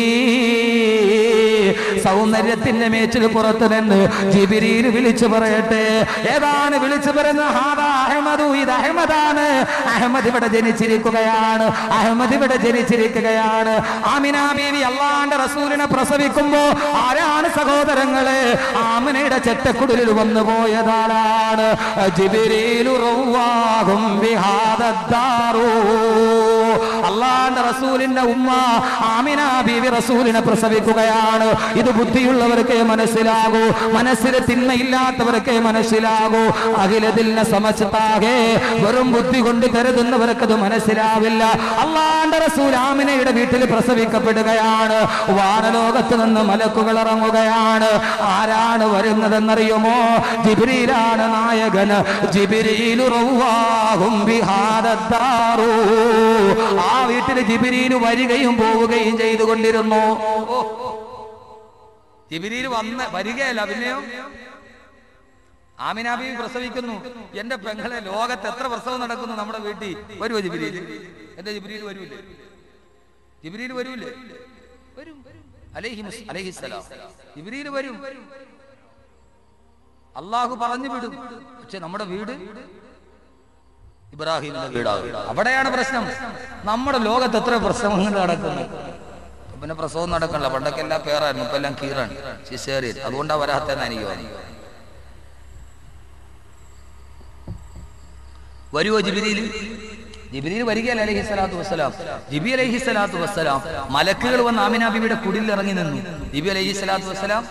സൗന്ദര്യത്തിന്റെ മേച്ചിൽ പുറത്തു നിന്ന് ജിബിരിയിൽ വിളിച്ചു പറയട്ടെ ഏതാണ് വിളിച്ചു പറയുന്നത് ഹാദാ അഹമ്മദു ഇത് അഹമ്മദാണ് അഹമ്മദ് ഇവിടെ ജനിച്ചിരിക്കുകയാണ് അഹമ്മദ് ഇവിടെ ജനിച്ചിരിക്കുകയാണ് ആമിന ബീവി അള്ളാന്റെ റസൂലിനെ പ്രസവിക്കുമ്പോ ആരാണ് സഹോദരങ്ങള് ആമിനയുടെ ചെറ്റക്കുടലിൽ വന്നു പോയതാരാണ് ജിബിരിയിലു റവ്വാഹും ബിഹാദദ്ദാറൂ അള്ളാന്റെ റസൂലിന്റെ ഉമ്മ ആമിന ബീവി റസൂലിനെ പ്രസവിക്കുകയാണ് ഇത് ബുദ്ധിയുള്ളവർക്കേ മനസ്സിലാകൂ മനസ്സിന് തിന്മയില്ലാത്തവർക്കേ മനസ്സിലാകൂ അഖിലതിലിനെ സമസ്താകെ വെറും ബുദ്ധി കൊണ്ട് കരുതുന്നവർക്കത് മനസ്സിലാവില്ല അള്ളാന്റെ റസൂൽ ആമിനയുടെ വീട്ടിൽ പ്രസവിക്കപ്പെടുകയാണ് വാനലോകത്ത് നിന്ന് മലക്കുകൾ ഇറങ്ങുകയാണ് ആരാണ് വരുന്നതെന്നറിയുമോ ജിബിരിയിലാണ് നായകൻ ജിബിരിയിലു റവ്വാഹും ബിഹാദത്താറൂ. ആ വീട്ടിൽ ജിബിരിയിൽ വരികയും പോവുകയും ചെയ്തുകൊണ്ടിരുന്നു ഓ ജിബിരിയിൽ വന്ന് വരികയല്ല പിന്നെയോ ആമിനാബി പ്രസവിക്കുന്നു എന്റെ പെങ്ങളെ ലോകത്ത് എത്ര പ്രസവം നടക്കുന്നു നമ്മുടെ വീട്ടിൽ വരുമോ ജിബിരിയിൽ എന്റെ ജിബിരിയിൽ വരൂലേ ജിബിരിയിൽ വരൂലേ വരും അലൈഹി അലൈഹിസ്സലാം ജിബിരിയിൽ വരും അള്ളാഹു പറഞ്ഞു വിടും പക്ഷെ നമ്മുടെ വീട് ഇബ്രാഹിമിന്റെ വീടാകും അവിടെയാണ് പ്രശ്നം നമ്മുടെ ലോകത്ത് എത്ര പ്രസവങ്ങൾ നടക്കുന്നു ഇപ്പൊ പിന്നെ പ്രസവം നടക്കണില്ല പണ്ടൊക്കെ എല്ലാം പേരായിരുന്നു ഇപ്പൊ എല്ലാം കീറാണ് സിസേറിയൻ അതുകൊണ്ടാ വരാത്തെന്ന് എനിക്ക് തോന്നി വരുവോ ജിബിരിയിൽ ജിബിരിയിൽ വരികയല്ല അലഹി സ്വലാത്തു വസ്സലാം ജിബി അലഹി സ്വലാത്തു വസ്സലാം മലക്കുകൾ വന്ന് ആമിന ബിബിയുടെ കുടിൽ ഇറങ്ങി നിന്നു ജിബി അലഹി സ്വലാത്തു വസ്സലാം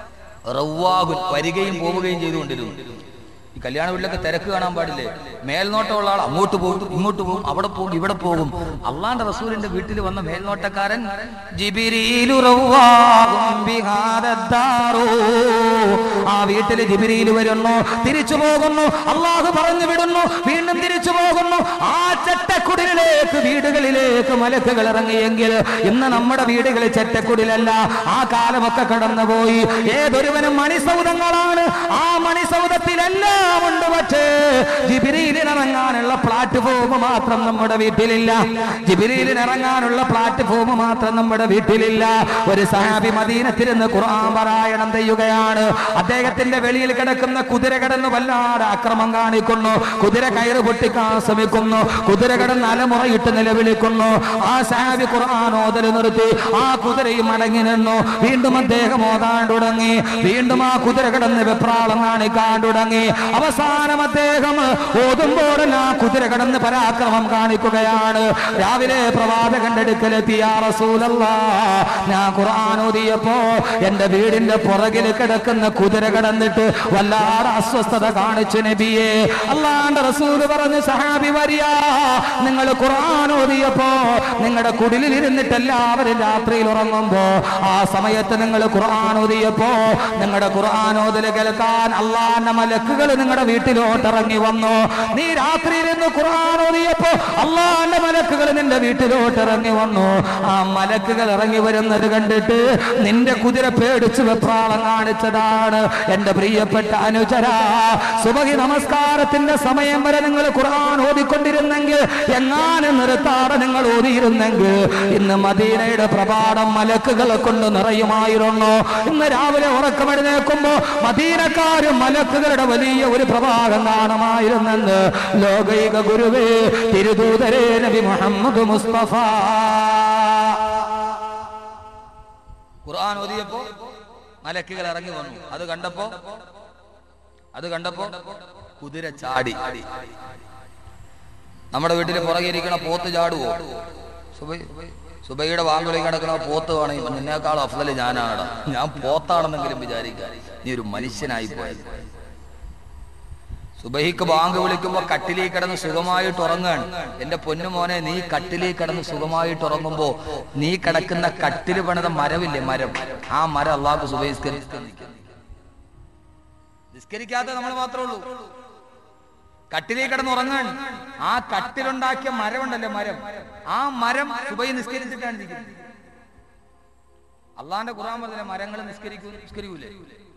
റവ്വാകുൻ വരികയും പോവുകയും ചെയ്തുകൊണ്ടിരുന്നു ഈ കല്യാണ വീട്ടിലൊക്കെ തിരക്ക് കാണാൻ പാടില്ലേ മേൽനോട്ടമുള്ള ആൾ അങ്ങോട്ട് പോകും ഇങ്ങോട്ട് പോകും അവിടെ പോകും ഇവിടെ പോകും അള്ളാന്റെ റസൂലിന്റെ വീട്ടിൽ വന്ന മേൽനോട്ടക്കാരൻ ജിബിരിയിലു റവ്വാകും ബിഹാദദ്ദാറൂ. ആ വീട്ടിൽ ജിബിരിയിൽ വരുന്നു തിരിച്ചു പോകുന്നു അള്ളാഹു പറഞ്ഞു വിടുന്നു വീണ്ടും തിരിച്ചു പോകുന്നു ആ ചട്ടക്കുടിലേക്ക് വീടുകളിലേക്ക് മലക്കുകൾ ഇറങ്ങിയെങ്കിൽ ഇന്ന് നമ്മുടെ വീടുകളിൽ ചട്ടക്കുടിലല്ല ആ കാലമൊക്കെ കടന്നുപോയി ഏതൊരുവനും മണിസൗധങ്ങളാണ് ആ മണിസൗധത്തിലെല്ലാം ഉണ്ട് പക്ഷേ ജിബിരിയിലിന് ഇറങ്ങാനുള്ള പ്ലാറ്റ്ഫോം മാത്രം നമ്മുടെ വീട്ടിലില്ല ജിബിരിയിലിന് ഇറങ്ങാനുള്ള പ്ലാറ്റ്ഫോം മാത്രം നമ്മുടെ വീട്ടിലില്ല ഒരു സഹാബി മദീനത്തിരുന്ന് ഖുർആൻ പാരായണം ചെയ്യുകയാണ് അദ്ദേഹത്തിന്റെ വെളിയിൽ കിടക്കുന്ന കുതിര കിടന്ന് വല്ലാതെ അക്രമം കാണിക്കുന്നു കുതിര കയറ് പൊട്ടിക്കാൻ ശ്രമിക്കുന്നു കുതിര കിടന്ന് അലമുറയിട്ട് നിലവിളിക്കുന്നു ആ സഹാബി ഖുർആൻ ഓതൽ നിർത്തി ആ കുതിരയും മടങ്ങി നിന്നു വീണ്ടും അദ്ദേഹം ഓതാൻ തുടങ്ങി വീണ്ടും ആ കുതിര കിടന്ന് വെപ്രാളം കാണിക്കാൻ തുടങ്ങി അവസാനം അദ്ദേഹം ഓതുമ്പോൾ ആ കുതിര കടന്ന് പരാക്രമം കാണിക്കുകയാണ് രാവിലെ പ്രവാചകന്റെ അടുക്കലെത്തിയ റസൂലല്ലാ ഞാൻ ഖുർആൻ ഓതിയപ്പോ എന്റെ വീടിന്റെ പുറകിൽ കിടക്കുന്ന കുതിര കടന്നിട്ട് വല്ലാതെ അസ്വസ്ഥത കാണിച്ചു നബിയെ അല്ലാണ്ട് റസൂൽ പറഞ്ഞു സഹാബി വരിയ നിങ്ങൾ ഖുർആൻ ഓതിയപ്പോ നിങ്ങളുടെ കുടിലിൽ ഇരുന്നിട്ട് എല്ലാവരും രാത്രിയിൽ ഉറങ്ങുമ്പോ ആ സമയത്ത് നിങ്ങൾ ഖുർആൻ ഓതിയപ്പോ നിങ്ങളുടെ ഖുർആൻ ഓതല് കേൾക്കാൻ അള്ളാന്റെ മലക്കുകൾ നിങ്ങളുടെ വീട്ടിലോട്ട് ഇറങ്ങി വന്നു നീ രാത്രിയിൽ നിന്ന് ഖുർആൻ ഓതിയപ്പോ അള്ളാന്റെ മലക്കുകൾ നിന്റെ വീട്ടിലോട്ട് ഇറങ്ങി വന്നു ആ മലക്കുകൾ ഇറങ്ങി വരുന്നത് കണ്ടിട്ട് നിന്റെ കുതിര പേടിച്ച് വെപ്രാളം കാണിച്ചതാണ് എന്റെ പ്രിയപ്പെട്ട അനുചര സുബഹി നമസ്കാരത്തിന്റെ സമയം വരെ നിങ്ങൾ ഖുർആൻ ഓതിക്കൊണ്ടിരുന്നെങ്കിൽ എങ്ങാനും നിർത്താതെ നിങ്ങൾ ഓതിയിരുന്നെങ്കിൽ ഇന്ന് മദീനയുടെ പ്രഭാതം മലക്കുകളെ കൊണ്ട് നിറയുമായിരുന്നു ഇന്ന് രാവിലെ ഉറക്കമെഴുന്നേൽക്കുമ്പോ മദീനക്കാരും മലക്കുകളുടെ വലിയ ഒരു പ്രഭാതം കാണുമായിരുന്നെന്ന് ലോകൈക ഗുരുവേ തിരുദൂതരേ നബി മുഹമ്മദ് മുസ്തഫ ഖുർആൻ ഓതിയപ്പോ മലക്കുകൾ ഇറങ്ങി വന്നു അത് കണ്ടപ്പോ അത് കണ്ടപ്പോ കുതിര ചാടി നമ്മുടെ വീട്ടിൽ പുറകെ ഇരിക്കണ പോത്ത് ചാടുവോ സുബൈ സുബൈയുടെ വാങ്കുളി കിടക്കണ പോത്ത് വേണമെങ്കിൽ നിന്നേക്കാൾ അഫ്സല് ഞാനാണ് ഞാൻ പോത്താണെന്നെങ്കിലും വിചാരിക്കാം നീ ഒരു മനുഷ്യനായി പോയത് സുബഹിക്ക് ബാങ്ക് വിളിക്കുമ്പോ കട്ടിലേക്ക് കിടന്ന് സുഖമായിട്ട് ഉറങ്ങാണ് എന്റെ പൊന്നുമോനെ നീ കട്ടിലേക്ക് കിടന്ന് സുഖമായിട്ട് ഉറങ്ങുമ്പോ നീ കിടക്കുന്ന കട്ടില് പണിത മരമില്ലേ മരം ആ മരം അള്ളാഹ് സുബഹിസ്കരിക്കാൻ നിസ്കരിക്കാത്ത നമ്മൾ മാത്രമേ ഉള്ളൂ കട്ടിലേക്ക് കിടന്ന് ഉറങ്ങാൻ ആ കട്ടിലുണ്ടാക്കിയ മരമുണ്ടല്ലോ മരം ആ മരം സുബൈ നിസ്കരിച്ചിട്ടാണ് ഇരിക്കുന്നത് അള്ളാന്റെ ഖുറാൻ പറഞ്ഞില്ല മരങ്ങൾ നിസ്കരിക്കൂ നിസ്കരിക്കൂലേ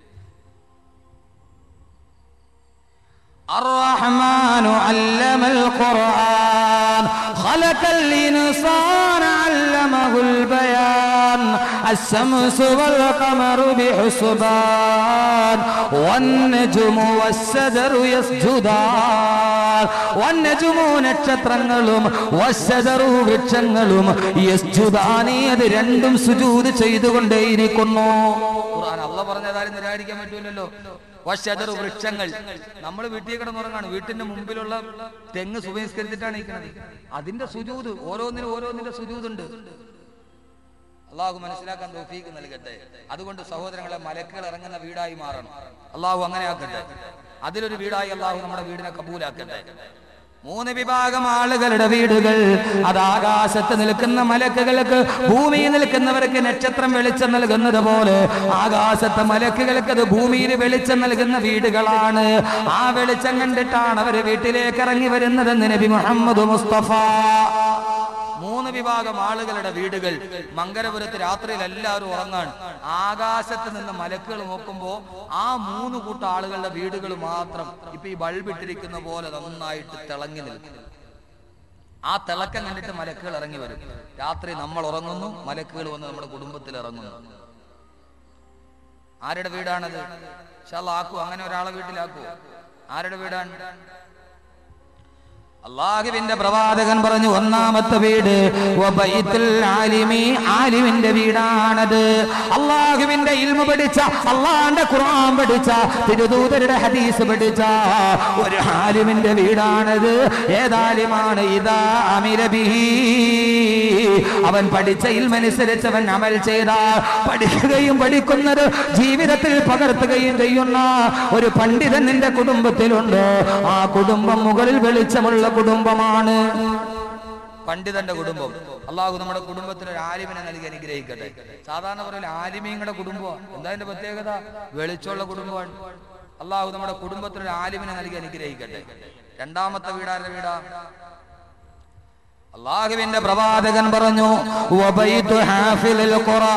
الرحمن علم القرآن خلق الإنسان علمه البيان الشمس والقمر بحسبان والنجم والشجر يسجدان والنجم നക്ഷത്രങ്ങളും വശതറു വൃക്ഷങ്ങളും യസ്ജുദാനി അത് രണ്ടും സുജൂത് ചെയ്തുകൊണ്ടേയിരിക്കുന്നു ഖുർആൻ അല്ല പറഞ്ഞതാരും നിരാകരിക്കാൻ പറ്റൂലല്ലോ വശതർ വൃക്ഷങ്ങൾ നമ്മൾ വീട്ടിൽ കിടന്നുറങ്ങാണ് വീട്ടിന്റെ മുമ്പിലുള്ള തെങ്ങ് സുബഹിസ്കരിച്ചിട്ടാണ് ഇരിക്കുന്നത് അതിന്റെ സുജൂത് ഓരോന്നിനും ഓരോന്നിന്റെ സുജൂതുണ്ട് അള്ളാഹു മനസ്സിലാക്കാൻ തോഫീക്ക് നൽകട്ടെ അതുകൊണ്ട് സഹോദരങ്ങളെ മലക്കുകൾ ഇറങ്ങുന്ന വീടായി മാറണം അള്ളാഹു അങ്ങനെ ആക്കട്ടെ അതിലൊരു വീടായി അള്ളാഹു നമ്മുടെ വീടിനെ കബൂലാക്കട്ടെ മൂന്ന് വിഭാഗം ആളുകളുടെ വീടുകൾ അത് ആകാശത്ത് നിൽക്കുന്ന മലക്കുകൾക്ക് ഭൂമിയിൽ നിൽക്കുന്നവർക്ക് നക്ഷത്രം വെളിച്ചം നൽകുന്നത് പോലെ ആകാശത്തെ മലക്കുകൾക്ക് അത് ഭൂമിയിൽ വെളിച്ചം നൽകുന്ന വീടുകളാണ് ആ വെളിച്ചം കണ്ടിട്ടാണ് അവർ വീട്ടിലേക്ക് ഇറങ്ങി വരുന്നതെന്ന് നബി മുഹമ്മദ് മുസ്തഫ മൂന്ന് വിഭാഗം ആളുകളുടെ വീടുകൾ മങ്കരപുരത്ത് രാത്രിയിൽ എല്ലാവരും ഉറങ്ങാൻ ആകാശത്ത് നിന്ന് മലക്കുകൾ നോക്കുമ്പോ ആ മൂന്ന് കൂട്ടം ആളുകളുടെ വീടുകൾ മാത്രം ഇപ്പൊ ഈ ബൾബ് ഇട്ടിരിക്കുന്ന പോലെ നന്നായിട്ട് തിളങ്ങി നിൽക്കും ആ തിളക്കം കണ്ടിട്ട് മലക്കുകൾ ഇറങ്ങി വരും രാത്രി നമ്മൾ ഉറങ്ങുന്നു മലക്കുകൾ വന്ന് നമ്മുടെ കുടുംബത്തിൽ ഇറങ്ങുന്നു ആരുടെ വീടാണത് ആക്കൂ അങ്ങനെ ഒരാളെ വീട്ടിലാക്കൂ ആരുടെ വീടാണ് അള്ളാഹുവിന്റെ പ്രവാചകൻ പറഞ്ഞു ഒന്നാമത്തെ വീട് വബൈത്തുൽ ആലിമി ആലിമിന്റെ വീടാണത് അള്ളാഹുവിന്റെ ഇൽമ പഠിച്ച അള്ളാന്റെ ഖുർആൻ പഠിച്ച തിരുദൂതരുടെ ഹദീസ് പഠിച്ച ഒരു ആലിമിന്റെ വീടാണത് ഏതാലിമാണ് ഇതാ അമിരബിഹി അവൻ പഠിച്ച ഇൽമനുസരിച്ച് അവൻ അമൽ ചെയ്ത പഠിക്കുകയും പഠിക്കുന്നത് ജീവിതത്തിൽ പകർത്തുകയും ചെയ്യുന്ന ഒരു പണ്ഡിതൻ നിന്റെ കുടുംബത്തിലുണ്ട് ആ കുടുംബം മുകളിൽ വെളിച്ചമുള്ള കുടുംബമാണ് പണ്ഡിതന്റെ കുടുംബം അള്ളാഹു നമ്മുടെ കുടുംബത്തിൽ ഒരു ആലിമിനെ നൽകി അനുഗ്രഹിക്കട്ടെ സാധാരണ പറയല ആലിമീങ്ങളുടെ കുടുംബം എന്താ അതിന്റെ പ്രത്യേകത വെളിച്ചമുള്ള കുടുംബമാണ് അള്ളാഹു നമ്മുടെ കുടുംബത്തിൽ ഒരു ആലിമിനെ നൽകി അനുഗ്രഹിക്കട്ടെ രണ്ടാമത്തെ വീടാരുടെ വീടാ അള്ളാഹുവിന്റെ പ്രവാചകൻ പറഞ്ഞു വബൈതു ഹാഫിലിൽ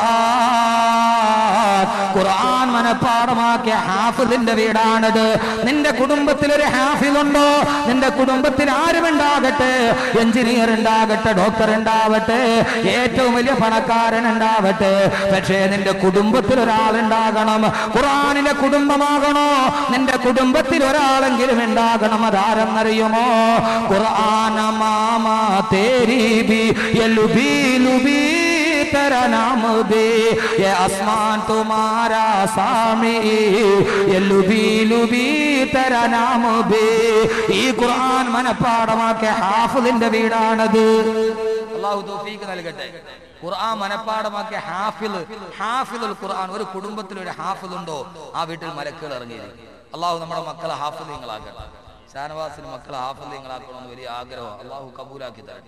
ഖുർആൻ ഖുർആൻ മനപ്പാടമാക്കിയ ഹാഫിലിന്റെ വീടാണിത് നിന്റെ കുടുംബത്തിൽ ഒരു ഹാഫിലുണ്ടോ നിന്റെ കുടുംബത്തിൽ ആരും ഉണ്ടാകട്ടെ എഞ്ചിനീയർ ഉണ്ടാകട്ടെ ഡോക്ടർ ഉണ്ടാവട്ടെ ഏറ്റവും വലിയ പണക്കാരൻ ഉണ്ടാവട്ടെ പക്ഷേ നിന്റെ കുടുംബത്തിൽ ഒരാൾ ഉണ്ടാകണം ഖുർആനിലെ കുടുംബമാകണോ നിന്റെ കുടുംബത്തിൽ ഒരാളെങ്കിലും ഉണ്ടാകണം അതാരെന്നറിയുമോ ഖുർആന മാമാ तेरी भी ये लुबी लुबी तेरा नाम दे ये आसमान तुम्हारा सामी ये लुबी लुबी तेरा नाम दे ഈ ഖുർആൻ മനപ്പാടമാക്കിയ ഹാഫിലിന്റെ വീടാണത് അള്ളാഹു തൗഫീഖ് നൽകട്ടെ ഖുർആൻ മനപ്പാടമാക്കിയ ഹാഫിൽ ഹാഫിലുൽ ഖുർആൻ ഒരു കുടുംബത്തിൽ ഒരു ഹാഫിൽ ഉണ്ടോ ആ വീട്ടിൽ മലക്കുകൾ ഇറങ്ങിയിരിക്കും അള്ളാഹു നമ്മുടെ മക്കളെ ഹാഫിലിങ്ങളാക്കട്ടെ ഷാനവാസിന് മക്കളെ ഹാഫിലിങ്ങളാക്കണമെന്ന് വലിയ ആഗ്രഹം അള്ളാഹു കബൂലാക്കി തരട്ടെ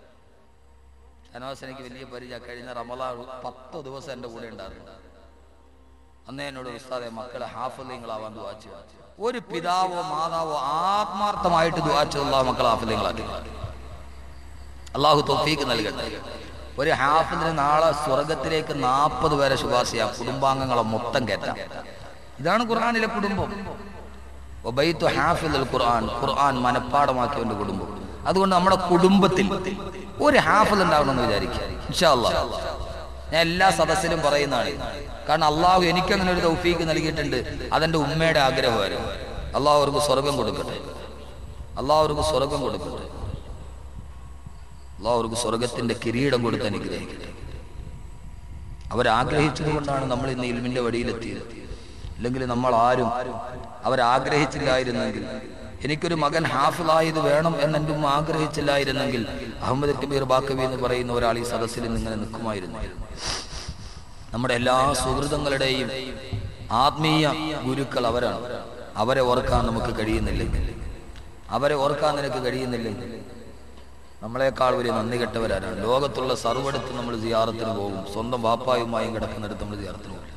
ഷാനവാസ് എനിക്ക് വലിയ പരിചയ കഴിഞ്ഞ റമലാ പത്ത് ദിവസം എൻ്റെ കൂടെ ഉണ്ടായിരുന്നു അന്ന് എന്നോട് ഉസ്താദെ മക്കളെ ഹാഫിലിങ്ങളാവാൻ ദുവാച്ചു ഒരു പിതാവോ മാതാവോ ആത്മാർത്ഥമായിട്ട് ദുവാച്ചുള്ള മക്കളെ ഹാഫിലിങ്ങളാക്കി അള്ളാഹു തൊഫീക്ക് നൽകട്ടെ ഒരു ഹാഫിലിന് നാളെ സ്വർഗത്തിലേക്ക് നാൽപ്പത് പേരെ ശുപാർശയാ കുടുംബാംഗങ്ങളെ മൊത്തം കയറ്റാം ഇതാണ് ഖുർആാനിലെ കുടുംബം ഒബൈത്തു ഹാഫിൽ ഖുർആൻ ഖുർആൻ മനപ്പാടമാക്കിയവന്റെ കുടുംബം അതുകൊണ്ട് നമ്മുടെ കുടുംബത്തിൽ ഒരു ഹാഫിൽ ഉണ്ടാവണമെന്ന് വിചാരിക്കുക ഇൻഷാ അല്ലാഹ്. ഞാൻ എല്ലാ സദസ്സിലും പറയുന്നതാണ് കാരണം അള്ളാഹു എനിക്കങ്ങനെ ഒരു തൗഫീക്ക് നൽകിയിട്ടുണ്ട് അതെന്റെ ഉമ്മയുടെ ആഗ്രഹമായിരുന്നു അള്ളാഹു അവർക്ക് സ്വർഗം കൊടുക്കട്ടെ അള്ളാഹു അവർക്ക് സ്വർഗം കൊടുക്കട്ടെ അള്ളാഹു അവർക്ക് സ്വർഗത്തിന്റെ കിരീടം കൊടുത്ത് അനുഗ്രഹിക്കട്ടെ അവരാഗ്രഹിച്ചത് കൊണ്ടാണ് നമ്മൾ ഇന്ന് ഇൽമിന്റെ വഴിയിലെത്തിയത് അല്ലെങ്കിൽ നമ്മൾ ആരും അവരാഗ്രഹിച്ചില്ലായിരുന്നെങ്കിൽ എനിക്കൊരു മകൻ ഹാഫിളായത് വേണം എന്ന് എൻ്റെ ഉമ്മ ആഗ്രഹിച്ചില്ലായിരുന്നെങ്കിൽ അഹമ്മദ് കബീർ ബാക്കവി എന്ന് പറയുന്ന ഒരാൾ ഈ സദസ്സിൽ നിന്ന് ഇങ്ങനെ നിൽക്കുമായിരുന്നു നമ്മുടെ എല്ലാ സുഹൃതങ്ങളുടെയും ആത്മീയ ഗുരുക്കൾ അവരാണ് അവരെ ഓർക്കാൻ നമുക്ക് കഴിയുന്നില്ലെങ്കിൽ അവരെ ഓർക്കാൻ നിനക്ക് കഴിയുന്നില്ലെങ്കിൽ നമ്മളെക്കാൾ വലിയ നന്ദി കെട്ടവരാണ് ലോകത്തുള്ള സർവ്വടത്ത് നമ്മൾ സിയാറത്തിന് പോകും സ്വന്തം വാപ്പായുമായും കിടക്കുന്നിടത്ത് നമ്മൾ സിയാറത്തിന് പോകും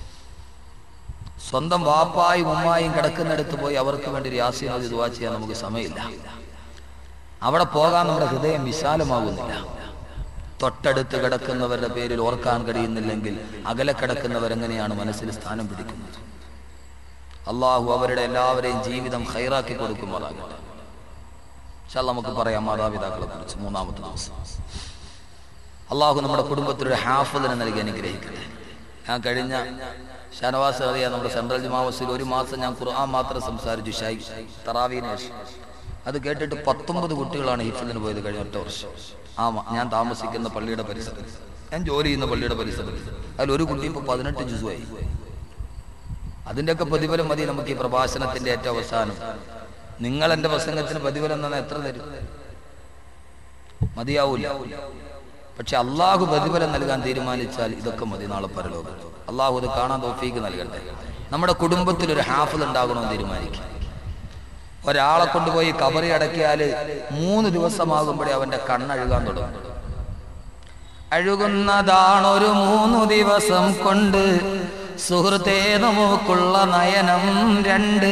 സ്വന്തം വാപ്പായും ഉമ്മായും കിടക്കുന്നിടത്ത് പോയി അവർക്ക് വേണ്ടി യാസീനോദി ദുവാ ചെയ്യാൻ നമുക്ക് സമയമില്ല അവിടെ പോകാൻ നമ്മുടെ ഹൃദയം വിശാലമാകുന്നില്ല തൊട്ടടുത്ത് കിടക്കുന്നവരുടെ പേരിൽ ഓർക്കാൻ കഴിയുന്നില്ലെങ്കിൽ അകലെ കിടക്കുന്നവരെങ്ങനെയാണ് മനസ്സിൽ സ്ഥാനം പിടിക്കുന്നത് അള്ളാഹു അവരുടെ എല്ലാവരെയും ജീവിതം ഹൈറാക്കി കൊടുക്കുമാറാകട്ടെ പക്ഷെ നമുക്ക് പറയാം മാതാപിതാക്കളെ കുറിച്ച് മൂന്നാമത്തെ ദിവസം അള്ളാഹു നമ്മുടെ കുടുംബത്തിലൊരു ഹാഫിദിനെ നൽകി അനുഗ്രഹിക്കട്ടെ ഞാൻ കഴിഞ്ഞ ഷാനവാസ് അറിയാം നമ്മുടെ സെൻട്രൽ ജുമാ മസ്ജിദിൽ ഒരു മാസം ഞാൻ ഖുർആൻ മാത്രം സംസാരിച്ചു ഷൈ തറാവീന് ശേഷം അത് കേട്ടിട്ട് പത്തൊമ്പത് കുട്ടികളാണ് ഹിഫിദിന് പോയത് കഴിഞ്ഞ ഒറ്റ വർഷം ആ മ- ഞാൻ താമസിക്കുന്ന പള്ളിയുടെ പരിസരത്ത് ഞാൻ ജോലി ചെയ്യുന്ന പള്ളിയുടെ പരിസരത്ത് അതിൽ ഒരു കുട്ടി ഇപ്പോൾ പതിനെട്ട് ജുസുമായി അതിൻ്റെയൊക്കെ പ്രതിഫലം മതി നമുക്ക് ഈ പ്രഭാഷണത്തിന്റെ ഏറ്റവും അവസാനം നിങ്ങൾ എൻ്റെ പ്രസംഗത്തിന് പ്രതിഫലം തന്നെ എത്ര തരും മതിയാവൂല പക്ഷെ അള്ളാഹു പ്രതിഫലം നൽകാൻ തീരുമാനിച്ചാൽ ഇതൊക്കെ മതി നാളെ പരലോകം അള്ളാഹു ഇത് കാണാൻ തോഫീക്ക് നൽകട്ടെ നമ്മുടെ കുടുംബത്തിൽ ഒരു ഹാഫിൽ ഉണ്ടാകണമെന്ന് തീരുമാനിക്കും ഒരാളെ കൊണ്ടുപോയി കബറി അടക്കിയാൽ മൂന്ന് ദിവസമാകുമ്പോഴേ അവന്റെ കണ്ണഴുകാൻ തുടങ്ങും അഴുകുന്നതാണൊരു മൂന്നു ദിവസം കൊണ്ട് സുഹൃത്തേ നമുക്കുള്ള നയനം രണ്ട്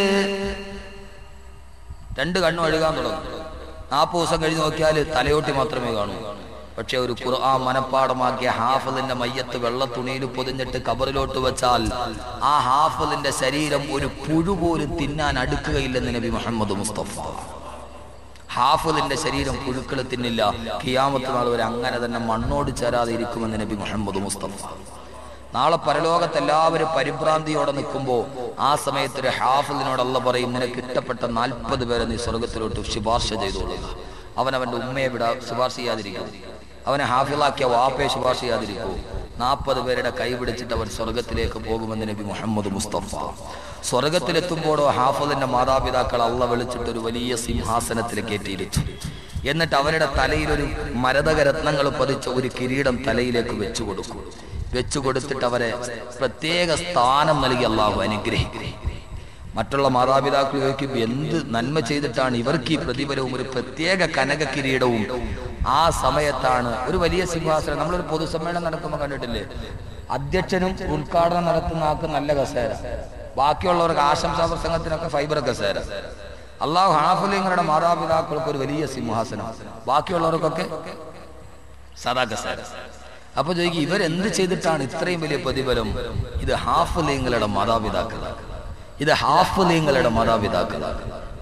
രണ്ട് കണ്ണും അഴുകാൻ തുടങ്ങും നാൽപ്പത് ദിവസം കഴിഞ്ഞ് നോക്കിയാൽ തലയോട്ടി മാത്രമേ കാണൂ പക്ഷെ ഒരു ഖുർആൻ മനപ്പാടമാക്കിയ ഹാഫിലിന്റെ മയ്യത്ത് വെള്ളത്തുണിയിൽ പൊതിഞ്ഞിട്ട് കബറിലോട്ട് വെച്ചാൽ ആ ഹാഫിലിന്റെ ശരീരം ഒരു പുഴു പോലും തിന്നാൻ അടുക്കുകയില്ലെന്ന് നബി മുഹമ്മദ് മുസ്തഫ ഹാഫിലിന്റെ ശരീരം പുഴുക്കൾ തിന്നില്ല കിയാമത്ത് നാൾ വരെ അങ്ങനെ തന്നെ മണ്ണോട് ചേരാതെ ഇരിക്കുമെന്ന് നബി മുഹമ്മദ് മുസ്തഫ നാളെ പരലോകത്ത് എല്ലാവരും പരിഭ്രാന്തിയോടെ നിൽക്കുമ്പോൾ ആ സമയത്ത് ഒരു ഹാഫിലിനോട് അല്ല പറയും നിനക്ക് ഇഷ്ടപ്പെട്ട നാൽപ്പത് പേരെ നീ സ്വർഗത്തിലോട്ട് ശുപാർശ ചെയ്തോളുക അവൻ അവന്റെ ഉമ്മയെ വിടാ ശുപാർശ ചെയ്യാതിരിക്കും അവനെ ഹാഫിലാക്കിയ വാപ്പയെ ശുപാർശ ചെയ്യാതിരിക്കൂ നാൽപ്പത് പേരുടെ കൈ പിടിച്ചിട്ട് അവൻ സ്വർഗത്തിലേക്ക് പോകുമെന്ന് നബി മുഹമ്മദ് മുസ്തഫ സ്വർഗത്തിലെത്തുമ്പോഴോ ഹാഫിലിന്റെ മാതാപിതാക്കൾ അള്ള വിളിച്ചിട്ട് ഒരു വലിയ സിംഹാസനത്തിൽ കയറ്റിയിരിച്ചു എന്നിട്ട് അവരുടെ തലയിൽ ഒരു മരതക രത്നങ്ങൾ പതിച്ച ഒരു കിരീടം തലയിലേക്ക് വെച്ചു കൊടുക്കും വെച്ചു കൊടുത്തിട്ട് അവരെ പ്രത്യേക സ്ഥാനം നൽകി അള്ളാഹു അനുഗ്രഹിക്കും മറ്റുള്ള മാതാപിതാക്കൾ ചോദിക്കും എന്ത് നന്മ ചെയ്തിട്ടാണ് ഇവർക്ക് ഈ പ്രതിഫലവും ഒരു പ്രത്യേക കനക കിരീടവും ആ സമയത്താണ് ഒരു വലിയ സിംഹാസനം നമ്മളൊരു പൊതുസമ്മേളനം നടക്കുമ്പോൾ കണ്ടിട്ടില്ലേ അധ്യക്ഷനും ഉദ്ഘാടനം നടത്തുന്ന ആൾക്ക് നല്ല കസേര ബാക്കിയുള്ളവർക്ക് ആശംസാ പ്രസംഗത്തിനൊക്കെ ഫൈബർ കസേര അള്ളാഹു ഹാഫുലിങ്ങളുടെ മാതാപിതാക്കൾക്ക് ഒരു വലിയ സിംഹാസനം ബാക്കിയുള്ളവർക്കൊക്കെ സദാ കസേര അപ്പൊ ചോദിക്കും ഇവരെന്ത് ചെയ്തിട്ടാണ് ഇത്രയും വലിയ പ്രതിഫലം ഇത് ഹാഫുലിങ്ങളുടെ മാതാപിതാക്കളാണ് ഇത് ഹാഫുലിങ്ങളുടെ മാതാപിതാക്കളാണ്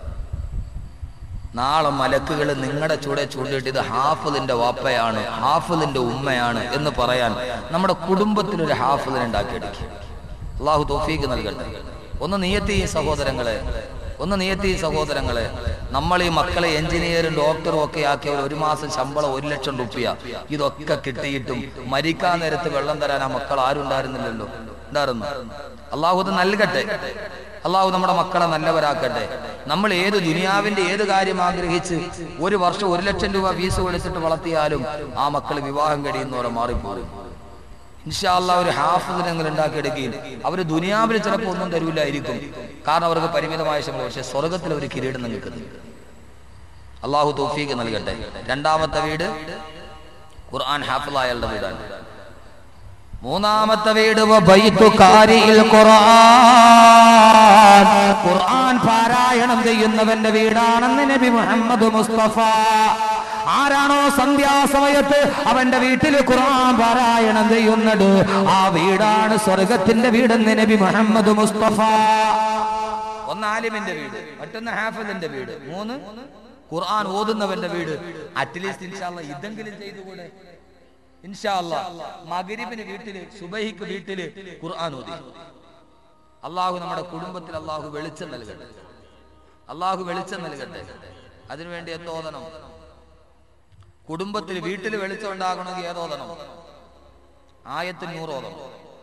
നാളെ മലക്കുകൾ നിങ്ങളുടെ ചൂടെ ചൂണ്ടിട്ട് ഇത് ഹാഫിലിന്റെ വാപ്പയാണ് ഹാഫിലിന്റെ ഉമ്മയാണ് എന്ന് പറയാൻ നമ്മുടെ കുടുംബത്തിൽ ഒരു ഹാഫിലിനെ ഉണ്ടാക്കിയെടുക്കും അള്ളാഹു തോഫീക്ക് നൽകട്ടെ ഒന്ന് നീയത്തി ഈ സഹോദരങ്ങളെ ഒന്ന് നീയത്തി ഈ സഹോദരങ്ങളെ നമ്മൾ ഈ മക്കളെ എഞ്ചിനീയറും ഡോക്ടറും ഒക്കെ ആക്കിയവർ ഒരു മാസം ശമ്പളം ഒരു ലക്ഷം റുപ്യ ഇതൊക്കെ കിട്ടിയിട്ടും മരിക്കാൻ നേരത്ത് വെള്ളം തരാൻ ആ മക്കൾ ആരും ഉണ്ടായിരുന്നില്ലല്ലോ ഉണ്ടായിരുന്നു അള്ളാഹു ഇത് നൽകട്ടെ അള്ളാഹു നമ്മുടെ മക്കളെ നല്ലവരാക്കട്ടെ നമ്മൾ ഏത് ദുനിയാവിന്റെ ഏത് കാര്യം ആഗ്രഹിച്ച് ഒരു വർഷം ഒരു ലക്ഷം രൂപ ഫീസ് കൊടുത്തിട്ട് വളർത്തിയാലും ആ മക്കൾ വിവാഹം കഴിയുന്നവരെ മാറിപ്പോകും ഇൻഷാല്ല ഒരു ഹാഫിന് നിങ്ങൾ ഉണ്ടാക്കിയെടുക്കുകയും അവർ ദുനിയാവിൽ ചിലപ്പോൾ ഒന്നും തരൂലായിരിക്കും കാരണം അവർക്ക് പരിമിതമായ ശമ്പളം പക്ഷെ സ്വർഗത്തിൽ ഒരു കിരീടം നിങ്ങൾക്ക് തരും. അള്ളാഹു തൗഫീക്ക് നൽകട്ടെ രണ്ടാമത്തെ വീട് ഖുർആൻ ഹാഫിളായളുടെ വീടാണ് മൂന്നാമത്തെ വീട് വബൈത്തുകാരിയിൽ ഖുർആൻ ഖുർആൻ പാരായണം ചെയ്യുന്നവന്റെ വീടാണെന്ന് നബി മുഹമ്മദ് മുസ്തഫ ആരാണോ സന്ധ്യാസമയത്ത് അവന്റെ വീട്ടിൽ ഖുർആൻ പാരായണം ചെയ്യുന്നത് ആ വീടാണ് സ്വർഗത്തിന്റെ വീടെന്ന് നബി മുഹമ്മദ് മുസ്തഫ ഒന്ന് ആലിമിന്റെ വീട് മറ്റൊന്ന് ഹാഫിദിന്റെ വീട് മൂന്ന് ഖുർആൻ ഓതുന്നവന്റെ വീട് അറ്റ്ലീസ്റ്റ് ഇൻഷാല്ല ഇതെങ്കിലും ചെയ്തുകൂടെ ഇൻഷാല്ല മകരിബിന് വീട്ടില് സുബഹിക്ക് വീട്ടില് ഖുർആൻ ഓതി അള്ളാഹു നമ്മുടെ കുടുംബത്തിൽ അള്ളാഹു വെളിച്ചം നൽകട്ടെ അള്ളാഹു വെളിച്ചം നൽകട്ടെ അതിനുവേണ്ടി എന്തോതണം കുടുംബത്തിൽ വീട്ടിൽ വെളിച്ചം ഉണ്ടാകണമെങ്കിൽ ഏതോതണം ആയത്തിൽ നൂറോതണം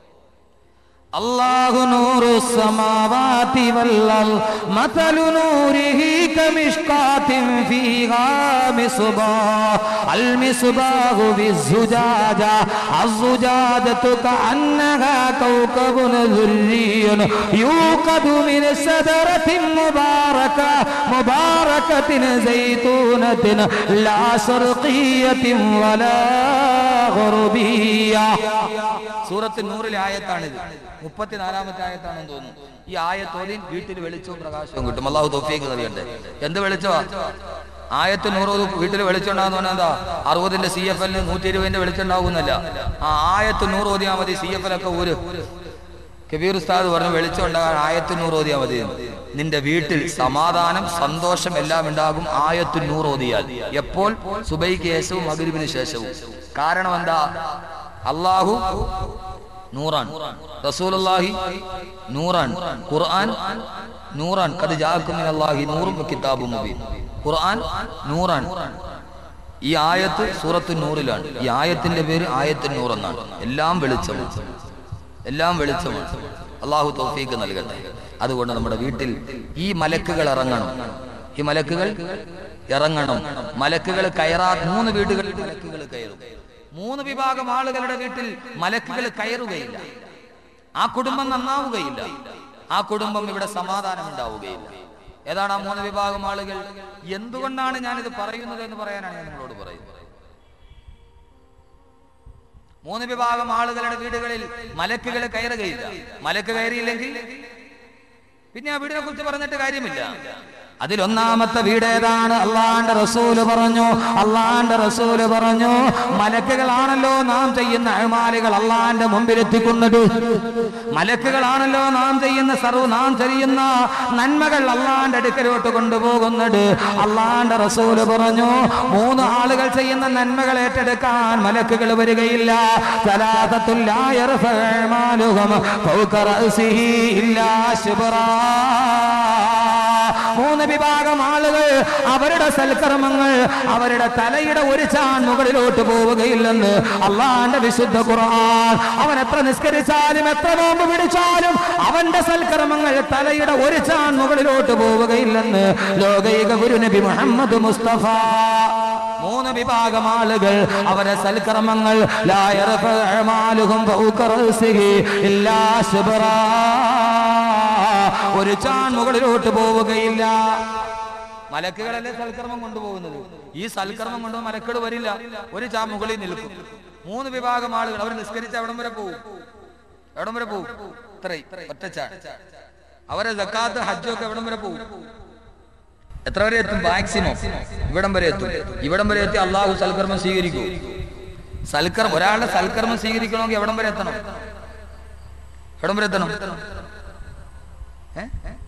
الله نور السماوات والأرض مثل نوره كمشقاة فيها مصباح المصباح في الزجاجة الزجاجة كأنها كوكب ذري يوقد من سدرة مباركة مباركة زيتونة لا شرقية ولا غربية സൂറത്ത് നൂറിലെ ആയത്താണിത് മുപ്പത്തിനാലാമത്തെ ആയത്താണെന്ന് തോന്നുന്നു ഈ ആയത്തോതിൻ വീട്ടിൽ വെളിച്ചവും പ്രകാശവും കിട്ടും അള്ളാഹു തോഫിയേക്ക് നൽകട്ടെ എന്ത് വെളിച്ചമാ ആയത്ത് നൂറ് വീട്ടിൽ വെളിച്ചം ഉണ്ടാകുന്ന പറഞ്ഞാൽ എന്താ അറുപതിന്റെ സി എഫ് എല്ലിന് നൂറ്റി ഇരുപതിന്റെ വെളിച്ചം ഉണ്ടാകുന്നല്ല ആ ആയത്ത് നൂറ് ഓതിയാൽ മതി സി എഫ് എൽ ഒക്കെ ഊര് കബീർ ഉസ്താദ് പറഞ്ഞു വെളിച്ചം ഉണ്ടാകാൻ ആയത്ത് നൂറ് ഓതിയാൽ മതി നിന്റെ വീട്ടിൽ സമാധാനം സന്തോഷം എല്ലാം ഉണ്ടാകും ആയത്ത് നൂറ് ഓതിയാൽ എപ്പോൾ സുബൈക്ക് ശേഷവും മകരിബിന് ശേഷവും കാരണം എന്താ അള്ളാഹു നൂറാൻ റസൂലുള്ളാഹി നൂറാൻ ഖുർആൻ നൂറാൻ കത് ജാക്കും അല്ലാഹി നൂറും കിതാബും മുബീൻ ഖുർആൻ നൂറാൻ ഈ ആയത്ത് സൂറത്ത് നൂറിലാണ് ഈ ആയത്തിന്റെ പേര് ആയത്ത് നൂർ എന്നാണ് എല്ലാം വെളിച്ചമാണ് എല്ലാം വെളിച്ചമാണ് അള്ളാഹു തൗഫീക്ക് നൽകട്ടെ അതുകൊണ്ട് നമ്മുടെ വീട്ടിൽ ഈ മലക്കുകൾ ഇറങ്ങണം ഈ മലക്കുകൾ ഇറങ്ങണം മലക്കുകൾ കയറാ മൂന്ന് വീടുകളിൽ മലക്കുകൾ കയറും മൂന്ന് വിഭാഗം ആളുകളുടെ വീട്ടിൽ മലക്കുകൾ കയറുകയില്ല ആ കുടുംബം നന്നാവുകയില്ല ആ കുടുംബം ഇവിടെ സമാധാനം ഉണ്ടാവുകയില്ല ഏതാണ് ആ മൂന്ന് വിഭാഗം ആളുകൾ എന്തുകൊണ്ടാണ് ഞാനിത് പറയുന്നത് എന്ന് പറയാനാണ് ഞാൻ നിങ്ങളോട് പറയുന്നത് മൂന്ന് വിഭാഗം ആളുകളുടെ വീടുകളിൽ മലക്കുകൾ കയറുകയില്ല മലക്ക് കയറിയില്ലെങ്കിൽ പിന്നെ ആ വീടിനെ കുറിച്ച് പറഞ്ഞിട്ട് കാര്യമില്ല അതിലൊന്നാമത്തെ വീട് ഏതാണ് അള്ളാന്റെ റസൂല് പറഞ്ഞു അള്ളാന്റെ റസൂല് പറഞ്ഞു മലക്കുകളാണല്ലോ നാം ചെയ്യുന്ന അഴിമാലികൾ അള്ളാന്റെ മുമ്പിൽ എത്തിക്കുന്നത് മലക്കുകളാണല്ലോ നാം ചെയ്യുന്ന സർവ്വ നാം ചെയ്യുന്ന നന്മകൾ അള്ളാന്റെ അടുക്കലോട്ട് കൊണ്ടുപോകുന്നത് അള്ളാന്റെ റസൂല് പറഞ്ഞു മൂന്ന് ആളുകൾ ചെയ്യുന്ന നന്മകൾ ഏറ്റെടുക്കാൻ മലക്കുകൾ വരികയില്ല സലാസത്തുല്ലായ റഫഅമാലുഹും ഫൗക റഅസിഹി ഇല്ലാ ശുബ്റാ മൂന്ന് വിഭാഗം ആളുകൾ അവരുടെ സൽക്കർമ്മങ്ങൾ അവരുടെ തലയുടെ ഒരു ചാൺ മുകളിലോട്ട് പോവുകയില്ലെന്ന് അള്ളാന്റെ വിശുദ്ധ ഖുർആൻ അവൻ എത്ര നിസ്കരിച്ചാലും എത്ര നോമ്പ് പിടിച്ചാലും അവന്റെ സൽക്കർമ്മങ്ങൾ തലയുടെ ഒരു ചാൺ മുകളിലോട്ട് പോവുകയില്ലെന്ന് ലോകൈക ഗുരു നബി മുഹമ്മദ് മുസ്തഫ മൂന്ന് വിഭാഗം ആളുകൾ അവരെ സൽക്കർമ്മങ്ങൾ ലാ യർഫഉ അഅമാലുഹും ഫൗക റഅസിഹി ഇല്ലാ ശുബ്റാ ഒരു ചാൺ മുകളിലോട്ട് പോവുകയില്ല മലക്കുകളല്ലേ സൽക്കർമ്മം കൊണ്ടുപോകുന്നത് ഈ സൽക്കർമ്മം കൊണ്ട് മലക്കുകൾ വരില്ല ഒരു ചാൺ മുകളിൽ നിൽക്കും മൂന്ന് വിഭാഗം ആളുകൾ അവർ നിസ്കരിച്ച് എവിടം വരെ പോകും എവിടം വരെ പോകും ഇത്രയും ഒറ്റച്ചാൺ അവരെ ജക്കാത്ത് ഹജ്ജൊക്കെ എവിടം വരെ പോകും എത്ര വരെ എത്തും മാക്സിമം ഇവിടം വരെ എത്തും ഇവിടം വരെ എത്തി അള്ളാഹു സൽക്കർമ്മം സ്വീകരിക്കൂ സൽക്കർമ്മം ഒരാളുടെ സൽക്കർമ്മം സ്വീകരിക്കണമെങ്കിൽ എവിടം വരെ എത്തണം എവിടം വരെ എത്തണം ഏ?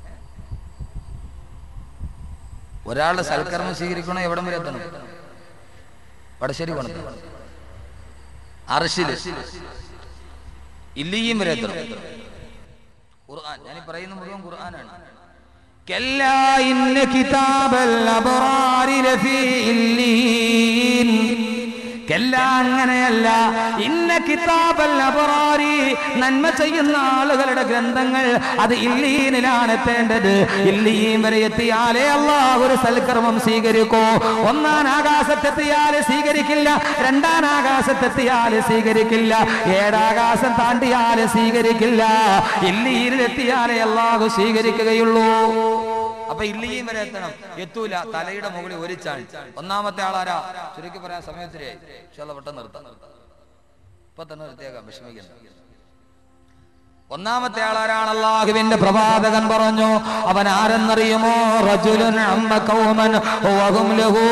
ഒരാളുടെ സൽക്കർമ്മം സ്വീകരിക്കണോ എവിടം വരെ എത്തണം വടശ്ശേരി പോണം അർഷില് ഇല്ലിയും വരെ എത്തണം ഖുർആൻ ഞാൻ പറയുന്ന മുഴുവൻ ഖുർആനാണ് كلا إن كتاب الأبرار لفي إلين കല്ല അങ്ങനെയല്ല ഇന്ന കിതാബൽ അബറാരി നന്മ ചെയ്യുന്ന ആളുകളുടെ ഗ്രന്ഥങ്ങൾ അത് ഇല്ലീനിലാണ് എത്തേണ്ടത് ഇല്ലീൻ വരെ എത്തിയാലേ അള്ളാഹ് ഒരു സൽക്കർമ്മം സ്വീകരിക്കൂ ഒന്നാം ആകാശത്തെത്തിയാല് സ്വീകരിക്കില്ല രണ്ടാം ആകാശത്തെത്തിയാല് സ്വീകരിക്കില്ല ഏഴാകാശം താണ്ടിയാല് സ്വീകരിക്കില്ല ഇല്ലീനിൽ എത്തിയാലേ അള്ളാഹു സ്വീകരിക്കുകയുള്ളൂ അപ്പൊ ഇല്ലിയും വരെ എത്തണം എത്തൂല തലയുടെ മുകളിൽ ഒരു ചാൺ ഒന്നാമത്തെ ആളാരാ ചുരുക്കി പറയാൻ സമയത്തിനായി പക്ഷെ പെട്ടെന്ന് നിർത്താം ഇപ്പൊ തന്നെ നിർത്തിയേക്കാം വിഷമിക്കണ്ട ഒന്നാമത്തെ ആളാരാണ് അള്ളാഹുവിന്റെ പ്രവാചകൻ പറഞ്ഞു അവൻ ആരെന്നറിയുമോ റജുലുൻ അമ്മ കൗമൻ വഹും ലഹു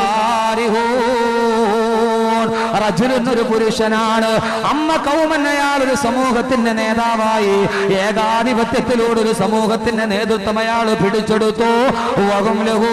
കാരിഹൂൻ റജുലുൻ ഒരു പുരുഷനാണ് അമ്മ കൗമൻ അയാൾ ഒരു സമൂഹത്തിന്റെ നേതാവായി ഏകാധിപത്യത്തിലൂടെ ഒരു സമൂഹത്തിന്റെ നേതൃത്വം അയാൾ പിടിച്ചെടുത്തു വഹും ലഹു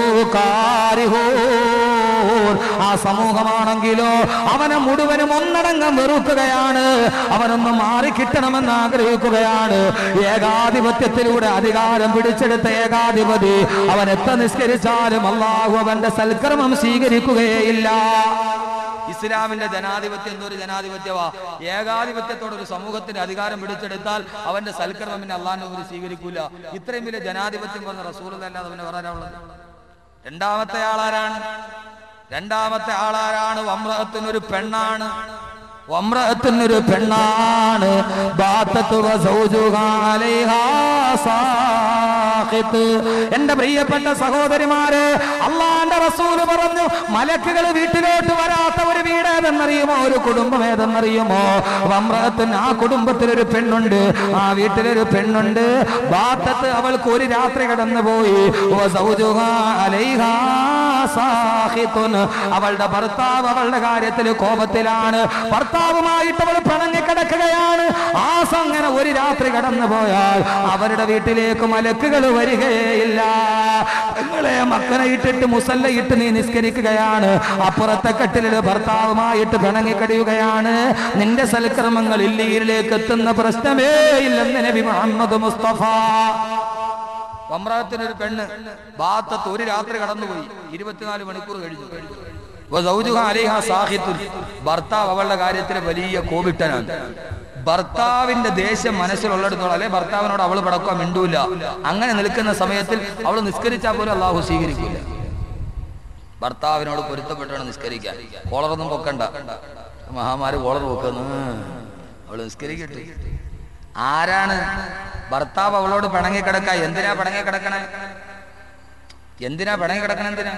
കാരിഹൂൻ ആ സമൂഹമാണെങ്കിലോ അവനെ മുഴുവനും ഒന്നടങ്കം വെറുക്കുകയാണ് അവനൊന്ന് മാറിക്കിട്ടണമെന്ന് ആഗ്രഹിക്കുകയാണ് ഏകാധിപത്യത്തിലൂടെ അധികാരം പിടിച്ചെടുത്ത ഏകാധിപതി അവൻ എത്ര നിസ്കരിച്ചാലും അള്ളാഹു അവന്റെ സൽക്കർമ്മം സ്വീകരിക്കുകയില്ല ഇസ്ലാമിന്റെ ജനാധിപത്യം എന്തൊരു ജനാധിപത്യവാ ഏകാധിപത്യത്തോടെ ഒരു സമൂഹത്തിന്റെ അധികാരം പിടിച്ചെടുത്താൽ അവന്റെ സൽക്കർമ്മം പിന്നെ അള്ളാഹിന്റെ ഒരു സ്വീകരിക്കൂല ഇത്രയും വലിയ ജനാധിപത്യം പറഞ്ഞ റസൂൽ അല്ലാതെ അവനെ പറയാനുള്ളത് രണ്ടാമത്തെ ആളാരാണ് രണ്ടാമത്തെ ആളാരാണ് വമ്രഹത്തിനൊരു പെണ്ണാണ് വമ്രഹത്തിനൊരു പെണ്ണാണ് ബാത്തത്തുവ സൗജുഹാ അലൈഹാ സാഖിത്ത്. എന്റെ പ്രിയപ്പെട്ട സഹോദരിമാര് അള്ളാന്റെ റസൂല് പറഞ്ഞു മലക്കുകൾ വീട്ടിലോട്ട് വരാത്ത ഒരു വീട് ഏതെന്നറിയുമോ ഒരു കുടുംബം ഏതെന്നറിയുമോ വമ്രഹത്തിന് ആ കുടുംബത്തിലൊരു പെണ്ണുണ്ട് ആ വീട്ടിലൊരു പെണ്ണുണ്ട് ബാത്തത്ത് അവൾക്ക് ഒരു രാത്രി കടന്നുപോയി വ സൗജുഹാ അലൈഹാ സാഖിത്തുൻ. അവളുടെ ഭർത്താവ് അവളുടെ കാര്യത്തിൽ കോപത്തിലാണ് ഭർത്താവുമായിട്ട് അവൾ പിണങ്ങി കിടക്കുകയാണ് ആ അങ്ങനെ ഒരു രാത്രി കടന്നു പോയാൽ അവരുടെ വീട്ടിലേക്ക് മലക്കുകൾ വരികയില്ല നിങ്ങളെ മക്കളെ ഇട്ടിട്ട് മുസല്ല ഇട്ട് നീ നിസ്കരിക്കുകയാണ് അപ്പുറത്തെ കട്ടിലിൽ ഭർത്താവുമായിട്ട് പിണങ്ങി കഴിയുകയാണ് നിന്റെ സൽക്രമങ്ങൾ ഇല്ലീരിലേക്ക് എത്തുന്ന പ്രശ്നമേ ഇല്ലെന്ന് നബി മുഹമ്മദ് മുസ്തഫ വമ്രാത്തിനൊരു പെണ്ണ് ബാത്തത്ത് ഒരു രാത്രി കടന്നുപോയി ഇരുപത്തിനാല് മണിക്കൂർ കഴിഞ്ഞു വ സൗജുഹ അലൈഹ സാഹിത്തുൻ. ഭർത്താവ് അവളുടെ കാര്യത്തിൽ വലിയ കോപിട്ടനാണ് ഭർത്താവിന്റെ ദേഷ്യം മനസ്സിലുള്ളിടത്തോളം അല്ലെ ഭർത്താവിനോട് അവൾ പടക്കുക മിണ്ടൂല അങ്ങനെ നിൽക്കുന്ന സമയത്തിൽ അവൾ നിസ്കരിച്ചാൽ പോലും അള്ളാഹു സ്വീകരിക്കില്ല ഭർത്താവിനോട് പൊരുത്തപ്പെട്ടാണ് നിസ്കരിക്കാൻ കോളറൊന്നും പൊക്കണ്ട മഹാമാര് കോളർ പൊക്കുന്നു അവള് നിസ്കരിക്കട്ടെ ആരാണ് ഭർത്താവ് അവളോട് പിണങ്ങി കിടക്ക എന്തിനാ പിണങ്ങി കിടക്കണേ എന്തിനാ പിണങ്ങി കിടക്കണ എന്തിനാ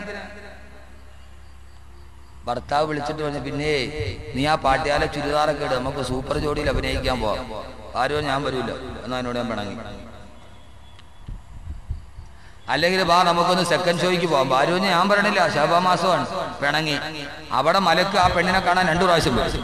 ഭർത്താവ് വിളിച്ചിട്ട് പറഞ്ഞു പിന്നെ നീ ആ പാട്ടിയാലെ ചുരിദാറൊക്കെ ഇട് നമുക്ക് സൂപ്പർ ജോഡിയിൽ അഭിനയിക്കാൻ പോവാം ആരോ ഞാൻ വരൂല എന്നാ എന്നോട് ഞാൻ പിണങ്ങി അല്ലെങ്കിൽ വാ നമുക്കൊന്ന് സെക്കൻഡ് ഷോയ്ക്ക് പോവാം ഭാര്യ ഞാൻ പറയണില്ല ശാപമാസമാണ് പിണങ്ങി അവിടെ മലക്ക് ആ പെണ്ണിനെ കാണാൻ രണ്ടു പ്രാവശ്യം പോയി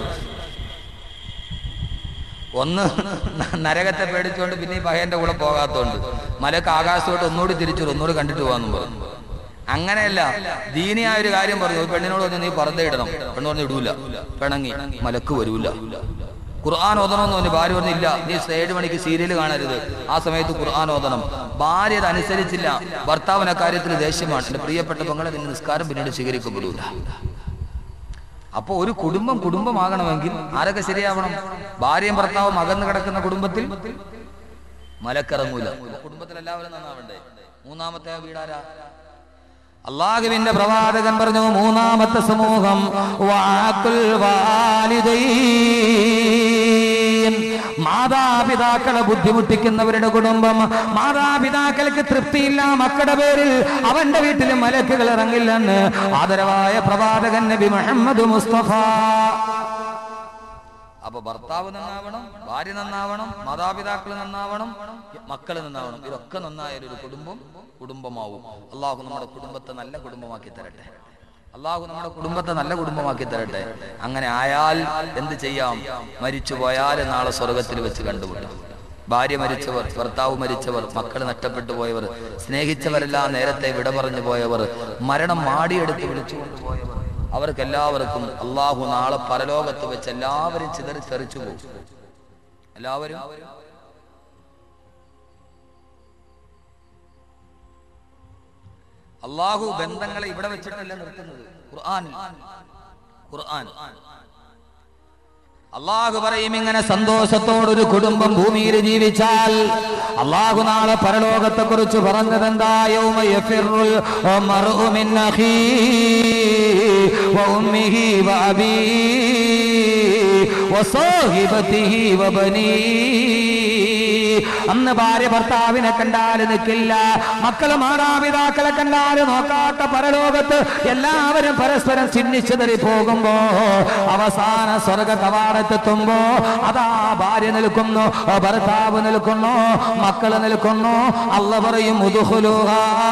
ഒന്ന് നരകത്തെ പേടിച്ചുകൊണ്ട് പിന്നെ ഈ പഹയന്റെ കൂടെ പോകാത്തോണ്ട് മലക്ക് ആകാശത്തോട്ട് ഒന്നുകൂടി തിരിച്ചു ഒന്നുകൂടി കണ്ടിട്ട് പോകാന്നും പറഞ്ഞു അങ്ങനെയല്ല ദീനിയായ ഒരു കാര്യം പറഞ്ഞു ഒരു പെണ്ണിനോട് പറഞ്ഞു നീ പറഞ്ഞേ ഇടണം പെണ്ണ് പറഞ്ഞു ഇടൂല പിണങ്ങി മലക്ക് വരൂല ഖുർആൻ ഓതണമെന്ന് പറഞ്ഞു ഭാര്യ പറഞ്ഞില്ല നീ ഏഴ് മണിക്ക് സീരിയൽ കാണരുത് ആ സമയത്ത് ഖുർആൻ ഓതണം ഭാര്യ അത് അനുസരിച്ചില്ല ഭർത്താവിന് അക്കാര്യത്തിൽ ദേഷ്യമാണ് എന്റെ പ്രിയപ്പെട്ട പങ്കളെ നിന്റെ നിസ്കാരം പിന്നീട് സ്വീകരിക്കപ്പെടൂല അപ്പൊ ഒരു കുടുംബം കുടുംബമാകണമെങ്കിൽ ആരൊക്കെ ശരിയാവണം ഭാര്യയും ഭർത്താവും അകന്നു കിടക്കുന്ന കുടുംബത്തിൽ മലക്കിറങ്ങൂല കുടുംബത്തിൽ എല്ലാവരും നന്നാവണ്ടേ മൂന്നാമത്തെ വീടാരാ അള്ളാഹുവിന്റെ പ്രവാചകൻ പറഞ്ഞു മൂന്നാമത്തെ സമൂഹം വാക്കുൽ വാലിദൈൻ മാതാപിതാക്കളെ ബുദ്ധിമുട്ടിക്കുന്നവരുടെ കുടുംബം മാതാപിതാക്കൾക്ക് തൃപ്തിയില്ല മക്കളുടെ പേരിൽ അവന്റെ വീട്ടിൽ മലക്കുകൾ ഇറങ്ങില്ലെന്ന് ആദരവായ പ്രവാചകൻ നബി മുഹമ്മദ് മുസ്തഫ അപ്പൊ ഭർത്താവ് നന്നാവണം ഭാര്യ നന്നാവണം മാതാപിതാക്കൾ നന്നാവണം മക്കൾ നന്നാവണം ഇതൊക്കെ നന്നായാൽ ഒരു കുടുംബം കുടുംബമാവും അള്ളാഹു നമ്മുടെ കുടുംബത്തെ നല്ല കുടുംബമാക്കി തരട്ടെ അള്ളാഹു നമ്മുടെ കുടുംബത്തെ നല്ല കുടുംബമാക്കി തരട്ടെ അങ്ങനെ ആയാൽ എന്ത് ചെയ്യാം മരിച്ചു പോയാൽ നാളെ സ്വർഗത്തിൽ വെച്ച് കണ്ടുമുട്ടാം ഭാര്യ മരിച്ചവർ ഭർത്താവ് മരിച്ചവർ മക്കൾ നഷ്ടപ്പെട്ടു പോയവർ സ്നേഹിച്ചവരെല്ലാം നേരത്തെ വിട പറഞ്ഞു പോയവർ മരണം മാടിയെടുത്ത് വിളിച്ചുകൊണ്ട് പോയവർ അവർക്ക് എല്ലാവർക്കും അള്ളാഹു നാളെ പരലോകത്ത് വെച്ച് എല്ലാവരും ചിതറി തെറിച്ചു പോകും എല്ലാവരും അള്ളാഹു ബന്ധങ്ങളെ ഇവിടെ വെച്ചിട്ടല്ല നിർത്തുന്നത് ഖുർആൻ ഖുർആൻ അള്ളാഹു പറയും ഇങ്ങനെ സന്തോഷത്തോടൊരു കുടുംബം ഭൂമിയിൽ ജീവിച്ചാൽ അള്ളാഹു നാളെ പരലോകത്തെ കുറിച്ച് പറഞ്ഞത് എന്താ യൗമ യഫിറുൽ മർഉ മിൻ അഖീ وأمه وأبيه وصاحبته وبنيه അന്ന് ഭാര്യ ഭർത്താവിനെ കണ്ടാൽ നിൽക്കില്ല മക്കള് മാതാപിതാക്കളെ കണ്ടാൽ നോക്കാത്ത പരലോകത്ത് എല്ലാവരും പരസ്പരം ചിഹ്നിച്ചതറി പോകുമ്പോ അവസാന സ്വർഗ കവാടത്തെത്തുമ്പോ അതാ ഭാര്യ നിൽക്കുന്നു ഭർത്താവ് നിൽക്കുന്നു മക്കള് നിൽക്കുന്നു അല്ല പറയും ഉദുഹുലുഹ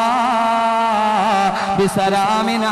ബിസലാമിൻ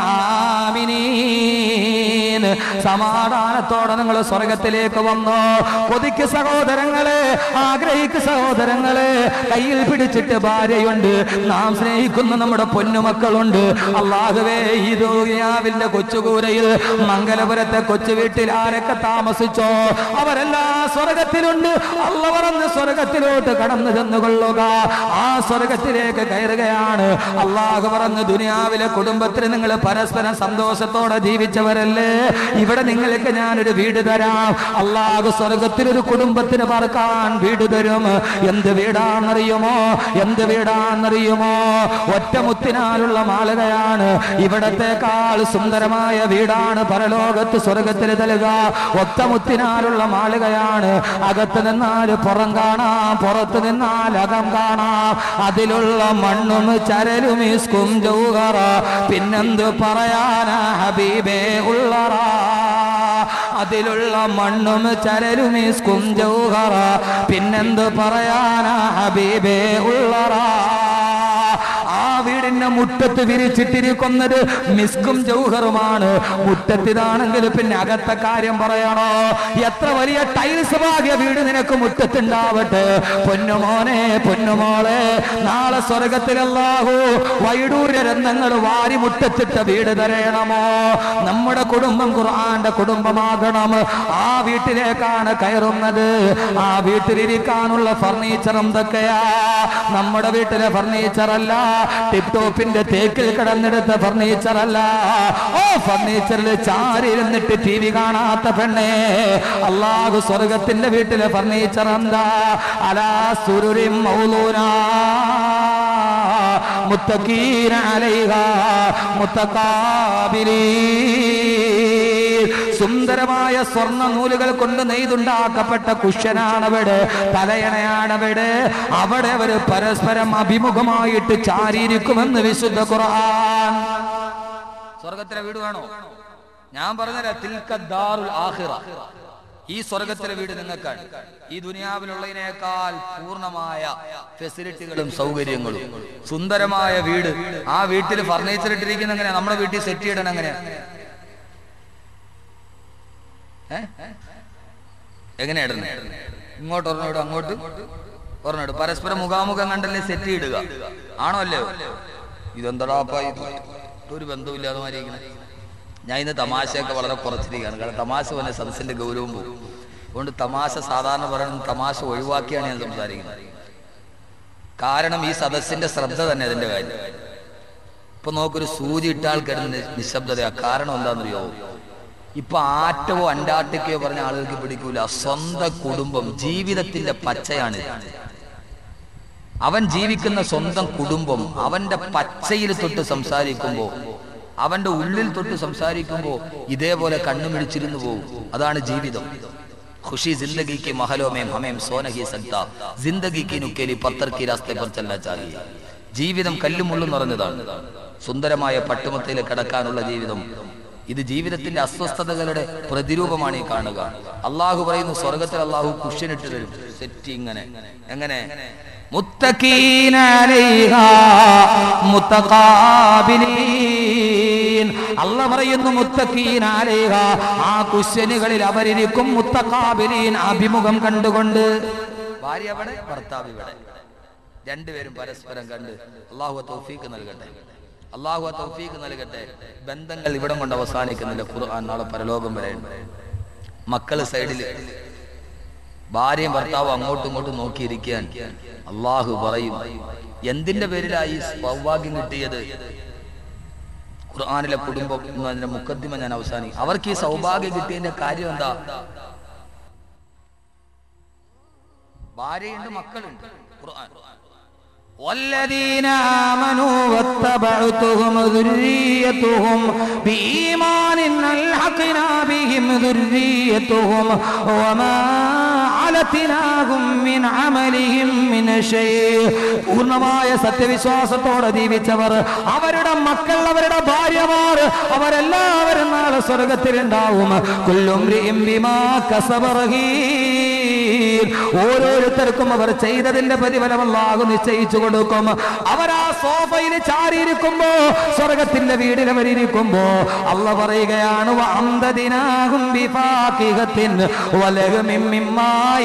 ആമിനീൻ സമാധാനത്തോടെ നിങ്ങൾ സ്വർഗത്തിലേക്ക് വന്നു കൊതിക്ക് സഹോദരങ്ങളെ ആഗ്രഹിക്ക് സഹോദരങ്ങളെ കയ്യിൽ പിടിച്ചിട്ട് ഭാര്യയുണ്ട് നാം സ്നേഹിക്കുന്ന നമ്മുടെ പൊന്നുമക്കളുണ്ട് അള്ളാഹുവേ ഈ ദുനിയാവിന്റെ കൊച്ചുകൂരയിൽ മംഗലപുരത്തെ കൊച്ചു വീട്ടിൽ ആരൊക്കെ താമസിച്ചോ അവരെല്ലാം സ്വർഗത്തിലുണ്ട് അള്ള പറന്ന് സ്വർഗത്തിലോട്ട് കടന്നു ചെന്നുകൊള്ളുക ആ സ്വർഗത്തിലേക്ക് കയറുകയാണ് അള്ളാഹു പറഞ്ഞ് ദുനിയാവിലെ കുടുംബത്തിൽ നിങ്ങൾ പരസ്പരം സന്തോഷത്തോടെ ജീവിച്ചവരല്ലേ ഇവിടെ നിങ്ങൾക്ക് ഞാനൊരു വീട് തരാം അള്ളാഹു സ്വർഗത്തിൽ ഒരു കുടുംബത്തിന് പറക്കാൻ വീട് തരും എന്ത് വീടാണെന്നറിയുമോ എന്ത് വീടാണെന്നറിയുമോ ഒറ്റമുത്തിനാലുള്ള മാലകയാണ് ഇവിടത്തെക്കാൾ സുന്ദരമായ വീടാണ് പരലോകത്ത് സ്വർഗത്തിൽ തലുക ഒറ്റമുത്തിനാലുള്ള മാളികയാണ് അകത്ത് നിന്നാൽ പുറം കാണാം പുറത്ത് നിന്നാൽ അകം കാണാം അതിലുള്ള മണ്ണും ചരലും ഇസ്കും ജൗഹറ പിന്നെന്ത് പറയാനാ ഹബീബേ ഉള്ളറ അതിലുള്ള മണ്ണും ചരലും ഇസ്കും ജൗഹറ പിന്നെന്ത് പറയാനാ ഹബീബേ ഉള്ളറ ആ വീടിന്റെ മുറ്റത്ത് വിരിച്ചിട്ടിരിക്കുന്നത് മിസ്കും ജൗഹറുമാണ് മുറ്റത്തിതാണെങ്കിൽ പിന്നെ അകത്തെ കാര്യം പറയണോ എത്ര വലിയ ടൈൽസ് ഭാഗ്യ വീട് നിനക്ക് മുറ്റത്തുണ്ടാവട്ടെ പൊന്നുമോനെ പൊന്നുമോളെ നാളെ സ്വർഗത്തിലല്ലാഹു വൈഡൂര്യ രത്നങ്ങൾ വാരി മുറ്റത്തിട്ട വീട് തരയണമോ നമ്മുടെ കുടുംബം ഖുർആന്റെ കുടുംബമാകണം ആ വീട്ടിലേക്കാണ് കയറുന്നത് ആ വീട്ടിലിരിക്കാനുള്ള ഫർണിച്ചർ എന്തൊക്കെയാ നമ്മുടെ വീട്ടിലെ ഫർണിച്ചർ അല്ല ടിപ് ടോപ്പിന്റെ തേക്കിൽ കിടന്നെടുത്ത ഫർണിച്ചർ അല്ല ഓ ഫർണിച്ചറിൽ ചാരി ഇരുന്നിട്ട് ടി വി കാണാത്ത പെണ്ണെ അള്ളാഹു സ്വർഗത്തിന്റെ വീട്ടിലെ ഫർണിച്ചർ എന്താ അലാ സുരുരിം മൗലൂന മുത്തക്കീന അലൈഹ മുത്തക്കാബിലീ സുന്ദരമായ സ്വർണ്ണ നൂലുകൾ കൊണ്ട് നെയ്തുണ്ടാക്കപ്പെട്ട കുഷ്യനാണവിടെ തലയണയാണവിടെ അവിടെ അവർ പരസ്പരം അഭിമുഖമായിട്ട് ചാരിയിരിക്കുമെന്ന് വിശുദ്ധ ഖുർആൻ സ്വർഗത്തിലെ വീട് വേണോ ഞാൻ പറഞ്ഞുതരാം തിൽക്ക ദാറുൽ ആഖിറ ഈ സ്വർഗത്തിലെ വീട് നിങ്ങൾക്കാണ് ഈ ദുനിയാവിലുള്ളതിനേക്കാൾ പൂർണ്ണമായ ഫെസിലിറ്റികളും സൗകര്യങ്ങളും സുന്ദരമായ വീട് ആ വീട്ടിൽ ഫർണിച്ചർ ഇട്ടിരിക്കുന്ന എങ്ങനെയാ നമ്മുടെ വീട്ടിൽ സെറ്റ് ചെയ്യണം എങ്ങനെയാ എങ്ങനെയാ ഇടുന്നത് ഇങ്ങോട്ട് ഒരെണ്ണം അങ്ങോട്ട് ഒരെണ്ണം ഇടും പരസ്പരം മുഖാമുഖം കണ്ടല്ലേ സെറ്റ് ഇടുക ആണോ അല്ലയോ ഇതെന്തടാപ്പ ഇത് ഒരു ബന്ധമില്ലാതെ മാറിയിരിക്കുന്നത് ഞാൻ ഇന്ന് തമാശയൊക്കെ വളരെ കുറച്ചിരിക്കുകയാണ് കാരണം തമാശ പോലെ സദസ്സിന്റെ ഗൗരവം പോകും അതുകൊണ്ട് തമാശ സാധാരണ പറയുന്നത് തമാശ ഒഴിവാക്കിയാണ് ഞാൻ സംസാരിക്കുന്നത് കാരണം ഈ സദസ്സിന്റെ ശ്രദ്ധ തന്നെ അതിന്റെ കാര്യം ഇപ്പൊ നോക്കൊരു സൂചി ഇട്ട ആൾക്കാരുടെ നിശബ്ദതയാ കാരണം എന്താണെന്നറിയോ ഇപ്പൊ ആറ്റവോ അന്റാർട്ടിക്കയോ പറഞ്ഞ ആളുകൾക്ക് പിടിക്കൂല സ്വന്തം കുടുംബം ജീവിതത്തിന്റെ പച്ചയാണ് അവൻ ജീവിക്കുന്ന സ്വന്തം കുടുംബം അവന്റെ പച്ചയിൽ തൊട്ട് സംസാരിക്കുമ്പോ അവന്റെ ഉള്ളിൽ തൊട്ട് സംസാരിക്കുമ്പോ ഇതേപോലെ കണ്ണുമിടിച്ചിരുന്നു പോകും അതാണ് ജീവിതം ഖുഷി जिंदगी के महलों में हमें सो नहीं सकता जिंदगी की नुकेലി പത്തർ की रास्ते पर चलना चाहिए ജീവിതം കല്ലും മുള്ളും നിറഞ്ഞതാണ് സുന്ദരമായ പട്ടുമത്തയിൽ കിടക്കാനുള്ള ജീവിതം ഇത് ജീവിതത്തിന്റെ അസ്വസ്ഥതകളുടെ പ്രതിരൂപമാണ് ഈ കാണുക അള്ളാഹു പറയുന്നു സ്വർഗത്തിൽ അള്ളാഹു കുഷ്യനിട്ട് തരും സെറ്റ് ഇങ്ങനെ എങ്ങനെ മുത്തഖീന അലൈഹാ മുത്തഖാബിലീൻ അല്ല പറയുന്നു മുത്തഖീന അലൈഹ ആ കുഷ്യനുകളിൽ അവരിരിക്കും മുത്തഖാബിലീൻ അഭിമുഖം കണ്ടുകൊണ്ട് ഭാര്യ അവിടെ ഭർത്താവ് ഇവിടെ രണ്ടുപേരും പരസ്പരം കണ്ട് അള്ളാഹു തൗഫീക്ക് നൽകട്ടെ അള്ളാഹു തൗഫീക്ക് നൽകട്ടെ ബന്ധങ്ങൾ ഇവിടം കൊണ്ട് അവസാനിക്കുന്നില്ല ഖുർആൻ നാളെ പരലോകം വരെ മക്കള് സൈഡിൽ ഭാര്യയും ഭർത്താവും അങ്ങോട്ടും ഇങ്ങോട്ടും നോക്കിയിരിക്കാൻ അള്ളാഹു പറയും എന്തിന്റെ പേരിലായി സൗഭാഗ്യം കിട്ടിയത് ഖുർആാനിലെ കുടുംബം എന്നതിന്റെ മുക്കദ്ദിമ ഞാൻ അവസാനിക്കും അവർക്ക് ഈ സൗഭാഗ്യം കിട്ടിയതിന്റെ കാര്യം എന്താ ഭാര്യയുണ്ട് മക്കളുണ്ട് ഖുർആൻ والذين آمنوا واتبعتهم ذريتهم بإيمان ألحقنا بهم ذريتهم وما علتناهم من عملهم من شيء പൂർണ്ണമായ സത്യവിശ്വാസത്തോടെ ജീവിച്ചവർ അവരുടെ മക്കൾ അവരുടെ ഭാര്യമാർ അവരെല്ലാവരും നാളെ സ്വർഗത്തിലുണ്ടാവും കുല്ലും ബിമാ കസബറഹീൻ ഓരോരുത്തർക്കും അവർ ചെയ്തതിന്റെ പ്രതിഫലം അല്ലാഹു നിശ്ചയിച്ചു കൊടുക്കും അവർ ആ സോഫയിൽ ചാരിയിരിക്കുമ്പോ സ്വർഗത്തിന്റെ വീടിൽ അവരിയ്ക്കുമ്പോ അല്ല പറയുകയാണ് അന്തദിനാകും ബിഫാക്കിഹത്തിൻ വലഹമിൻ മിമ്മാ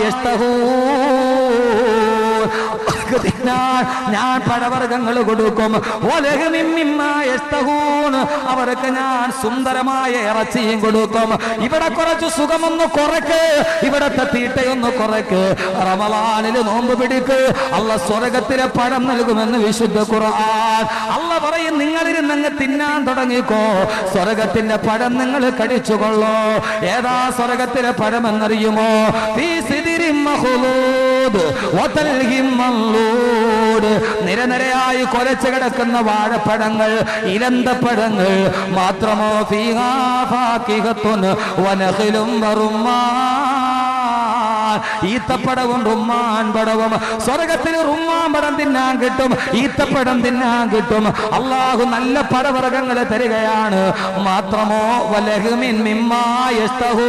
യഷ്തഹൂൻ അവർക്ക് തിന്നാൻ ഞാൻ പഴവർഗ്ഗങ്ങൾ കൊടുക്കും ഒലകമിമ്മിമ്മൂണ് അവർക്ക് ഞാൻ സുന്ദരമായ ഇറച്ചിയും കൊടുക്കും ഇവിടെ കുറച്ച് സുഖമൊന്ന് കുറയ്ക്ക് ഇവിടത്തെ തീട്ടയൊന്ന് കുറയ്ക്ക് റമലാനിൽ നോമ്പ് പിടിക്ക് അല്ല സ്വർഗത്തിലെ പഴം നൽകുമെന്ന് വിശുദ്ധ ഖുർആൻ അല്ല പറയും നിങ്ങളിരുന്നങ്ങ് തിന്നാൻ തുടങ്ങിക്കോ സ്വർഗത്തിന്റെ പഴം നിങ്ങൾ കടിച്ചുകൊള്ളോ ഏതാ സ്വർഗത്തിലെ പഴം എന്നറിയുമോ ഫീ സിദിരിൻ മഖ്ലൂദ് വതൽഹിം മൻലൂദ് നിരനിരയായി കൊലച്ചു കിടക്കുന്ന വാഴപ്പഴങ്ങൾ ഇലന്തപ്പഴങ്ങൾ മാത്രമോ ഫീഹാ ഫാക്കിഹത്തുൻ വനഖിലും വറുമ്മാൻ ഈത്തപ്പടവും റുമ്മാൻ പടവും സ്വർഗത്തിൽ റുമ്മാൻ പടം തിന്നാൻ കിട്ടും ഈത്തപ്പഴം തിന്നാൻ കിട്ടും അള്ളാഹു നല്ല പടവർഗങ്ങൾ തരികയാണ് മാത്രമോ വലഹുമിൻ മിമ്മായസ്തഹൂ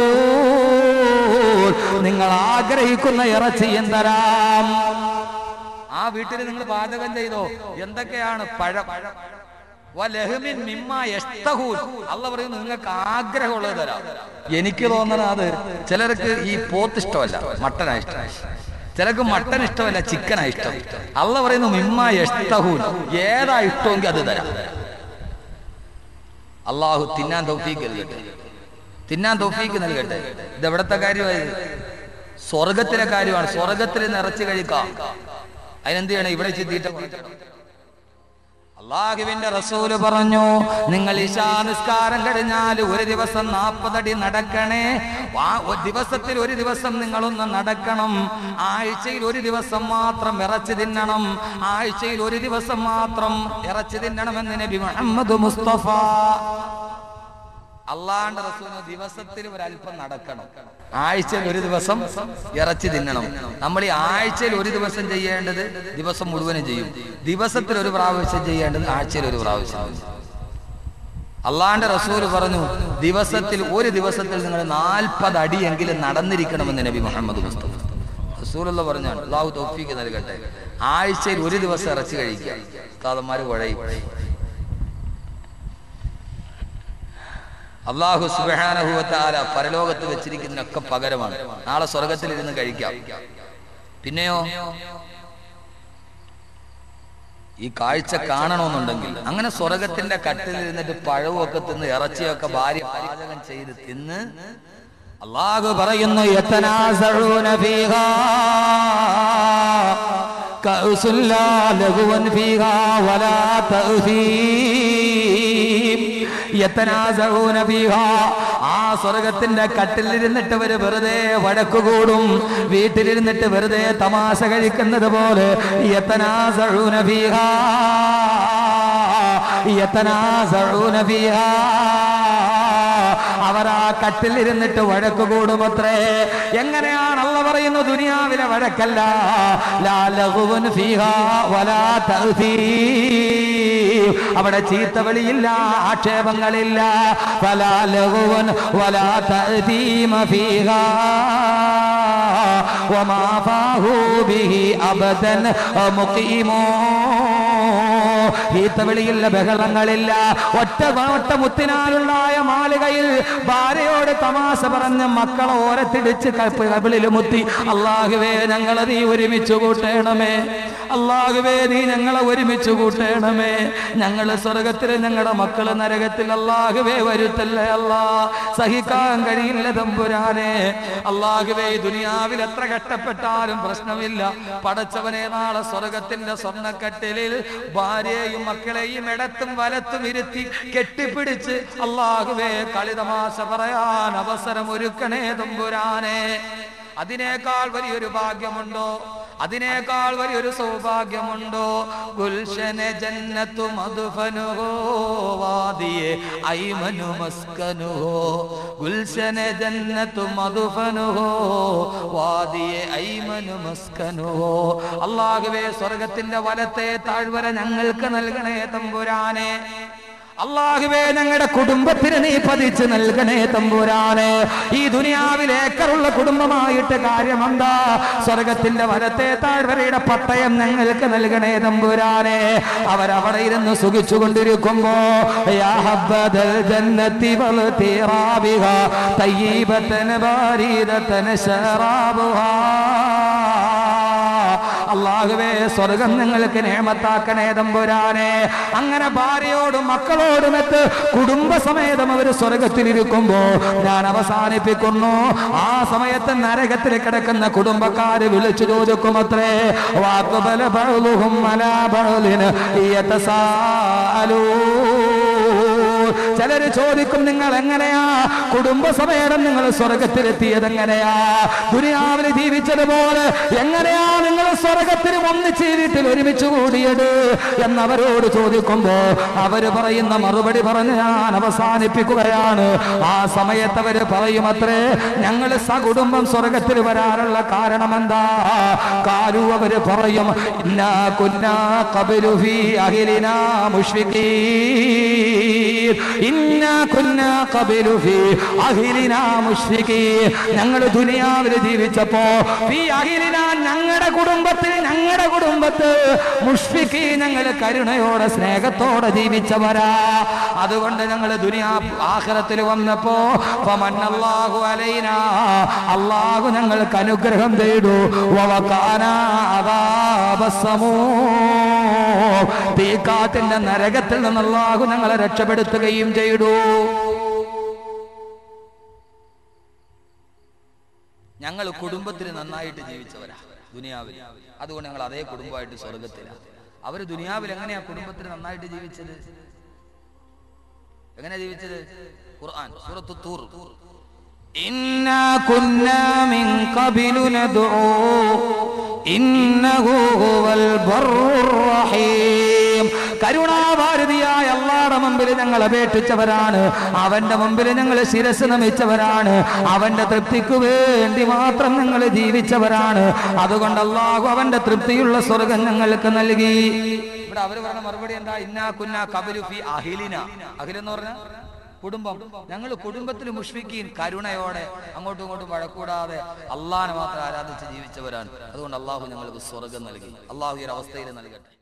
നിങ്ങൾ ആഗ്രഹിക്കുന്ന ഇറച്ചിയും തരാം ആ വീട്ടിൽ നിങ്ങൾ പാചകം ചെയ്തോ എന്തൊക്കെയാണ് പഴം വലഹ്മിൻ മിമ്മ യഷ്തഹൂൻ. അള്ള പറയുന്നു നിങ്ങൾക്ക് ആഗ്രഹമുള്ളത് തരാം എനിക്ക് തോന്നണ അത് ചിലർക്ക് ഈ പോത്ത് ഇഷ്ടമല്ല മട്ടനാ ഇഷ്ടം ചിലർക്ക് മട്ടൻ ഇഷ്ടമല്ല ചിക്കനാ ഇഷ്ടം അള്ള പറയുന്നു മിമ്മ യഷ്തഹൂൻ ഏതാ ഇഷ്ടമെങ്കിൽ അത് തരാം അള്ളാഹു തിന്നാൻ തൗഫീക്ക് നൽകട്ടെ തിന്നാൻ തൗഫീക്ക് നൽകട്ടെ ഇത് എവിടത്തെ കാര്യമായത് സ്വർഗത്തിലെ കാര്യമാണ് സ്വർഗത്തിൽ നിറച്ച് കഴിക്കാം അതിനെന്ത് ചെയ്യണം ഇവിടെ ഇച്ചിരി തീറ്റ കുറയ്ക്കണം. അള്ളാഹുവിന്റെ റസൂല് പറഞ്ഞു നിങ്ങൾ ഇശാ നിസ്കാരം കഴിഞ്ഞാൽ ഒരു ദിവസം നാൽപ്പതടി നടക്കണേ വാ- ഒരു ദിവസത്തിൽ ഒരു ദിവസം നിങ്ങളൊന്ന് നടക്കണം ആഴ്ചയിൽ ഒരു ദിവസം മാത്രം ഇറച്ചി തിന്നണം ആഴ്ചയിൽ ഒരു ദിവസം മാത്രം ഇറച്ചി തിന്നണമെന്ന് നബി മുഹമ്മദ് മുസ്തഫ അള്ളാന്റെ റസൂല് ദിവസത്തിൽ ഒരല്പം നടക്കണം ആഴ്ചയിൽ ഒരു ദിവസം ഇറച്ചി തിന്നണം നമ്മൾ ഈ ആഴ്ചയിൽ ഒരു ദിവസം ചെയ്യേണ്ടത് ദിവസം മുഴുവനും ചെയ്യും ദിവസത്തിൽ ഒരു പ്രാവശ്യം ചെയ്യേണ്ടത് ആഴ്ചയിൽ ഒരു പ്രാവശ്യം അള്ളാന്റെ റസൂല് പറഞ്ഞു ദിവസത്തിൽ ഒരു ദിവസത്തിൽ നിങ്ങൾ നാൽപ്പത് അടിയെങ്കിലും നടന്നിരിക്കണമെന്ന് നബി മുഹമ്മദ് മുസ്തഫ റസൂലുള്ള പറഞ്ഞാണ് അള്ളാഹു തോഫിക്ക് നൽകട്ടെ ആഴ്ചയിൽ ഒരു ദിവസം ഇറച്ചി കഴിക്കുക താതന്മാര് കുഴയും അള്ളാഹു സുബാനഹുവത്താല പരലോകത്ത് വെച്ചിരിക്കുന്നതിനൊക്കെ പകരമാണ് നാളെ സ്വർഗത്തിൽ ഇരുന്ന് കഴിക്കാം പിന്നെയോ ഈ കാഴ്ച കാണണമെന്നുണ്ടെങ്കിൽ അങ്ങനെ സ്വർഗത്തിന്റെ കട്ടിൽ ഇരുന്നിട്ട് പഴവുമൊക്കെ തിന്ന് ഇറച്ചിയൊക്കെ ഭാര്യ പാചകം ചെയ്ത് തിന്ന് അള്ളാഹു പറയുന്നു യത്തനാസഊന ഫീഹാ കൗസുല്ലാ ലഘുവൻ ഫീഹാ വലാ തഅ്സീം യത്തനാസഊന ഫീഹാ ആ സ്വർഗത്തിന്റെ കട്ടിലിരുന്നിട്ട് അവര് വെറുതെ വഴക്കുകൂടും വീട്ടിലിരുന്നിട്ട് വെറുതെ തമാശ കഴിക്കുന്നത് പോലെ യത്തനാസഊന ഫീഹാ യത്തനാസഊന ഫീഹാ അവർ ആ കട്ടിലിരുന്നിട്ട് വഴക്ക് കൂടുമത്രേ എങ്ങനെയാണ് അള്ള പറയുന്നു ദുനിയാവിലെ വഴക്കല്ല ലാ ലഘുവുൻ ഫീഹാ വലാ തഅ്സീം. അവിടെ ചീത്തവിളിയില്ല ആക്ഷേപങ്ങളില്ല ഫലാ ലഘുവൻ വലാ തഅ്സീമ ഫീഹാ വമാ ഫാഹു ബിഹി അബദൻ മുഖീമോ ചീത്തവിളിയില്ല ബഹളങ്ങളില്ല ഒറ്റ ഒറ്റ മുത്തിനാലുള്ളായ മാളികയിൽ ഭാര്യയോട് തമാശ പറഞ്ഞ് മക്കളെ ഓരത്തിടിച്ച് കബിളിൽ മുത്തി അള്ളാഹുവേ ഞങ്ങളെ നീ ഒരുമിച്ച് കൂട്ടണമേ അള്ളാഹുവേ നീ ഞങ്ങളെ ഒരുമിച്ച് കൂട്ടണമേ ഞങ്ങള് സ്വർഗത്തിൽ ഞങ്ങളുടെ മക്കള് നരകത്തിൽ അള്ളാഹുവേ വരുത്തല്ലേ അല്ലാ സഹിക്കാൻ കഴിയില്ല തമ്പുരാനെ അള്ളാഹുവേ ഈ ദുനിയാവിൽ എത്ര കഷ്ടപ്പെട്ടാലും പ്രശ്നമില്ല പടച്ചവനെ നാളെ സ്വർഗത്തിന്റെ സ്വർണ്ണക്കട്ടിലിൽ ഭാര്യയെയും മക്കളെയും ഇടത്തും വലത്തും ഇരുത്തി കെട്ടിപ്പിടിച്ച് അള്ളാഹുവേ കളിതമാശ പറയാൻ അവസരം ഒരുക്കണേ തമ്പുരാനെ അതിനേക്കാൾ വലിയൊരു ഭാഗ്യമുണ്ടോ അതിനേക്കാൾ വലിയൊരു സൗഭാഗ്യമുണ്ടോ ഗുൽഷന ജന്നത്തു മധുഫനുഹോ വാദിയെ ഐമനു മസ്കനുഹോ ഗുൽഷന ജന്നത്തു മധുഫനുഹോ വാദിയെ ഐമനു മസ്കനുഹോ അള്ളാഹുവേ സ്വർഗത്തിന്റെ വലത്തെ താഴ്വര ഞങ്ങൾക്ക് നൽകണേ തമ്പുരാനെ അള്ളാഹുവേ ഞങ്ങളുടെ കുടുംബത്തിന് നീ പതിച്ച് നൽകണേ തമ്പുരാനെ ഈ ദുനിയാവിൽ ഏക്കറുള്ള കുടുംബമായിട്ട് കാര്യമെന്താ സ്വർഗത്തിന്റെ വലത്തെ താഴ്വരയുടെ പട്ടയം ഞങ്ങൾക്ക് നൽകണേ തമ്പുരാനെ അവരവിടെ ഇരുന്ന് സുഖിച്ചുകൊണ്ടിരിക്കുമ്പോ യാ ഹബ്ബദൽ ജന്നത്തി വൽതിറാബിഹ തയ്യിബത്തൻ ബാരിദത്തൻ ശറാബുഹാ അള്ളാഹുവേ സ്വർഗം നിങ്ങൾക്ക് നേമത്താക്കണേ തമ്പുരാനെ അങ്ങനെ ഭാര്യയോടും മക്കളോടുമൊത്ത് കുടുംബസമേതം അവർ സ്വർഗത്തിലിരിക്കുമ്പോ ഞാൻ അവസാനിപ്പിക്കുന്നു ആ സമയത്ത് നരകത്തിൽ കിടക്കുന്ന കുടുംബക്കാര് വിളിച്ചു ചോദിക്കുമത്രേ വാക്കുബല ബഹുലുഹും മലാബഹുലിന് യതസാലൂ ചിലര് ചോദിക്കും നിങ്ങൾ എങ്ങനെയാ കുടുംബസമേതം നിങ്ങൾ സ്വർഗത്തിലെത്തിയത് എങ്ങനെയാ ദുനിയാവിൽ ജീവിച്ചതുപോലെ എങ്ങനെയാ നിങ്ങൾ സ്വർഗത്തിൽ ഒന്നിച്ച് ഈ വീട്ടിൽ ഒരുമിച്ച് കൂടിയത് എന്നവരോട് ചോദിക്കുമ്പോ അവര് പറയുന്ന മറുപടി പറഞ്ഞ് ഞാൻ അവസാനിപ്പിക്കുകയാണ് ആ സമയത്ത് അവര് പറയുമത്രേ ഞങ്ങൾ സകുടുംബം സ്വർഗത്തിൽ വരാനുള്ള കാരണം എന്താ കാലു അവര് പറയും ഇന്നാ കുന്നാ കബലു ഫീ അഹിലിനാ മുഷ്ഫിഖീൻ ഇന്നാ കുന്നാ കബലു ഫീ അഹിലിനാ മുഷ്ഫിഖീൻ ഞങ്ങൾ ദുനിയാവിൽ ജീവിച്ചപ്പോ ഫീ അഹിലിനാ ഞങ്ങളുടെ കുടുംബത്തിൽ ഞങ്ങളുടെ കുടുംബത്ത് മുഷ്ഫിഖി ഞങ്ങൾ കരുണയോടെ സ്നേഹത്തോടെ ജീവിച്ചവരാ അതുകൊണ്ട് ഞങ്ങൾ ദുനിയാ ആഖിറത്തിൽ വന്നപ്പോ ഫമന്നല്ലാഹു അലൈനാ അള്ളാഹു ഞങ്ങൾക്ക് അനുഗ്രഹം ചെയ്തു വവകാന അദാബസ്സമൂ തീക്കാത്തിന്റെ നരകത്തിൽ നിന്ന് അള്ളാഹു ഞങ്ങളെ രക്ഷപ്പെടുത്തുകയും ചെയ്തു ഞങ്ങൾ കുടുംബത്തിൽ നന്നായിട്ട് ജീവിച്ചവരാ ദുനിയാവിൽ അതുകൊണ്ട് ഞങ്ങൾ അതേ കുടുംബമായിട്ട് സ്വർഗത്തിലാണ് അവര് ദുനിയാവിൽ എങ്ങനെയാ കുടുംബത്തിൽ നന്നായിട്ട് ജീവിച്ചത് എങ്ങനെയാ ജീവിച്ചത് ഖുർആൻ സൂറത്തു തൂർ إنا كنا من قبل ندعوه إنه هو البر الرحيم കരുണാഭാരതിയായ അള്ളാടെ മുമ്പിൽ ഞങ്ങൾ അപേക്ഷിച്ചവരാണ് അവന്റെ മുമ്പിൽ ഞങ്ങൾ ശിരസ് നമിച്ചവരാണ് അവന്റെ തൃപ്തിക്ക് വേണ്ടി മാത്രം ഞങ്ങൾ ജീവിച്ചവരാണ് അതുകൊണ്ട് അള്ളാഹു അവന്റെ തൃപ്തിയുള്ള സ്വർഗം ഞങ്ങൾക്ക് നൽകി ഇവിടെ അവര് പറഞ്ഞ മറുപടി എന്താ ഇന്നാ കുന്ന കബലു ഫി അഹിലിന അഹിലെന്ന് പറഞ്ഞ കുടുംബം ഞങ്ങൾ കുടുംബത്തിൽ മുഷ്ഫിക്കീൻ കരുണയോടെ അങ്ങോട്ടും ഇങ്ങോട്ടും വഴക്കൂടാതെ അള്ളാഹിനെ മാത്രം ആരാധിച്ച് ജീവിച്ചവരാണ് അതുകൊണ്ട് അള്ളാഹു ഞങ്ങൾക്ക് സ്വർഗം നൽകി അള്ളാഹു ഈ ഒരു അവസ്ഥയിൽ നൽകട്ടെ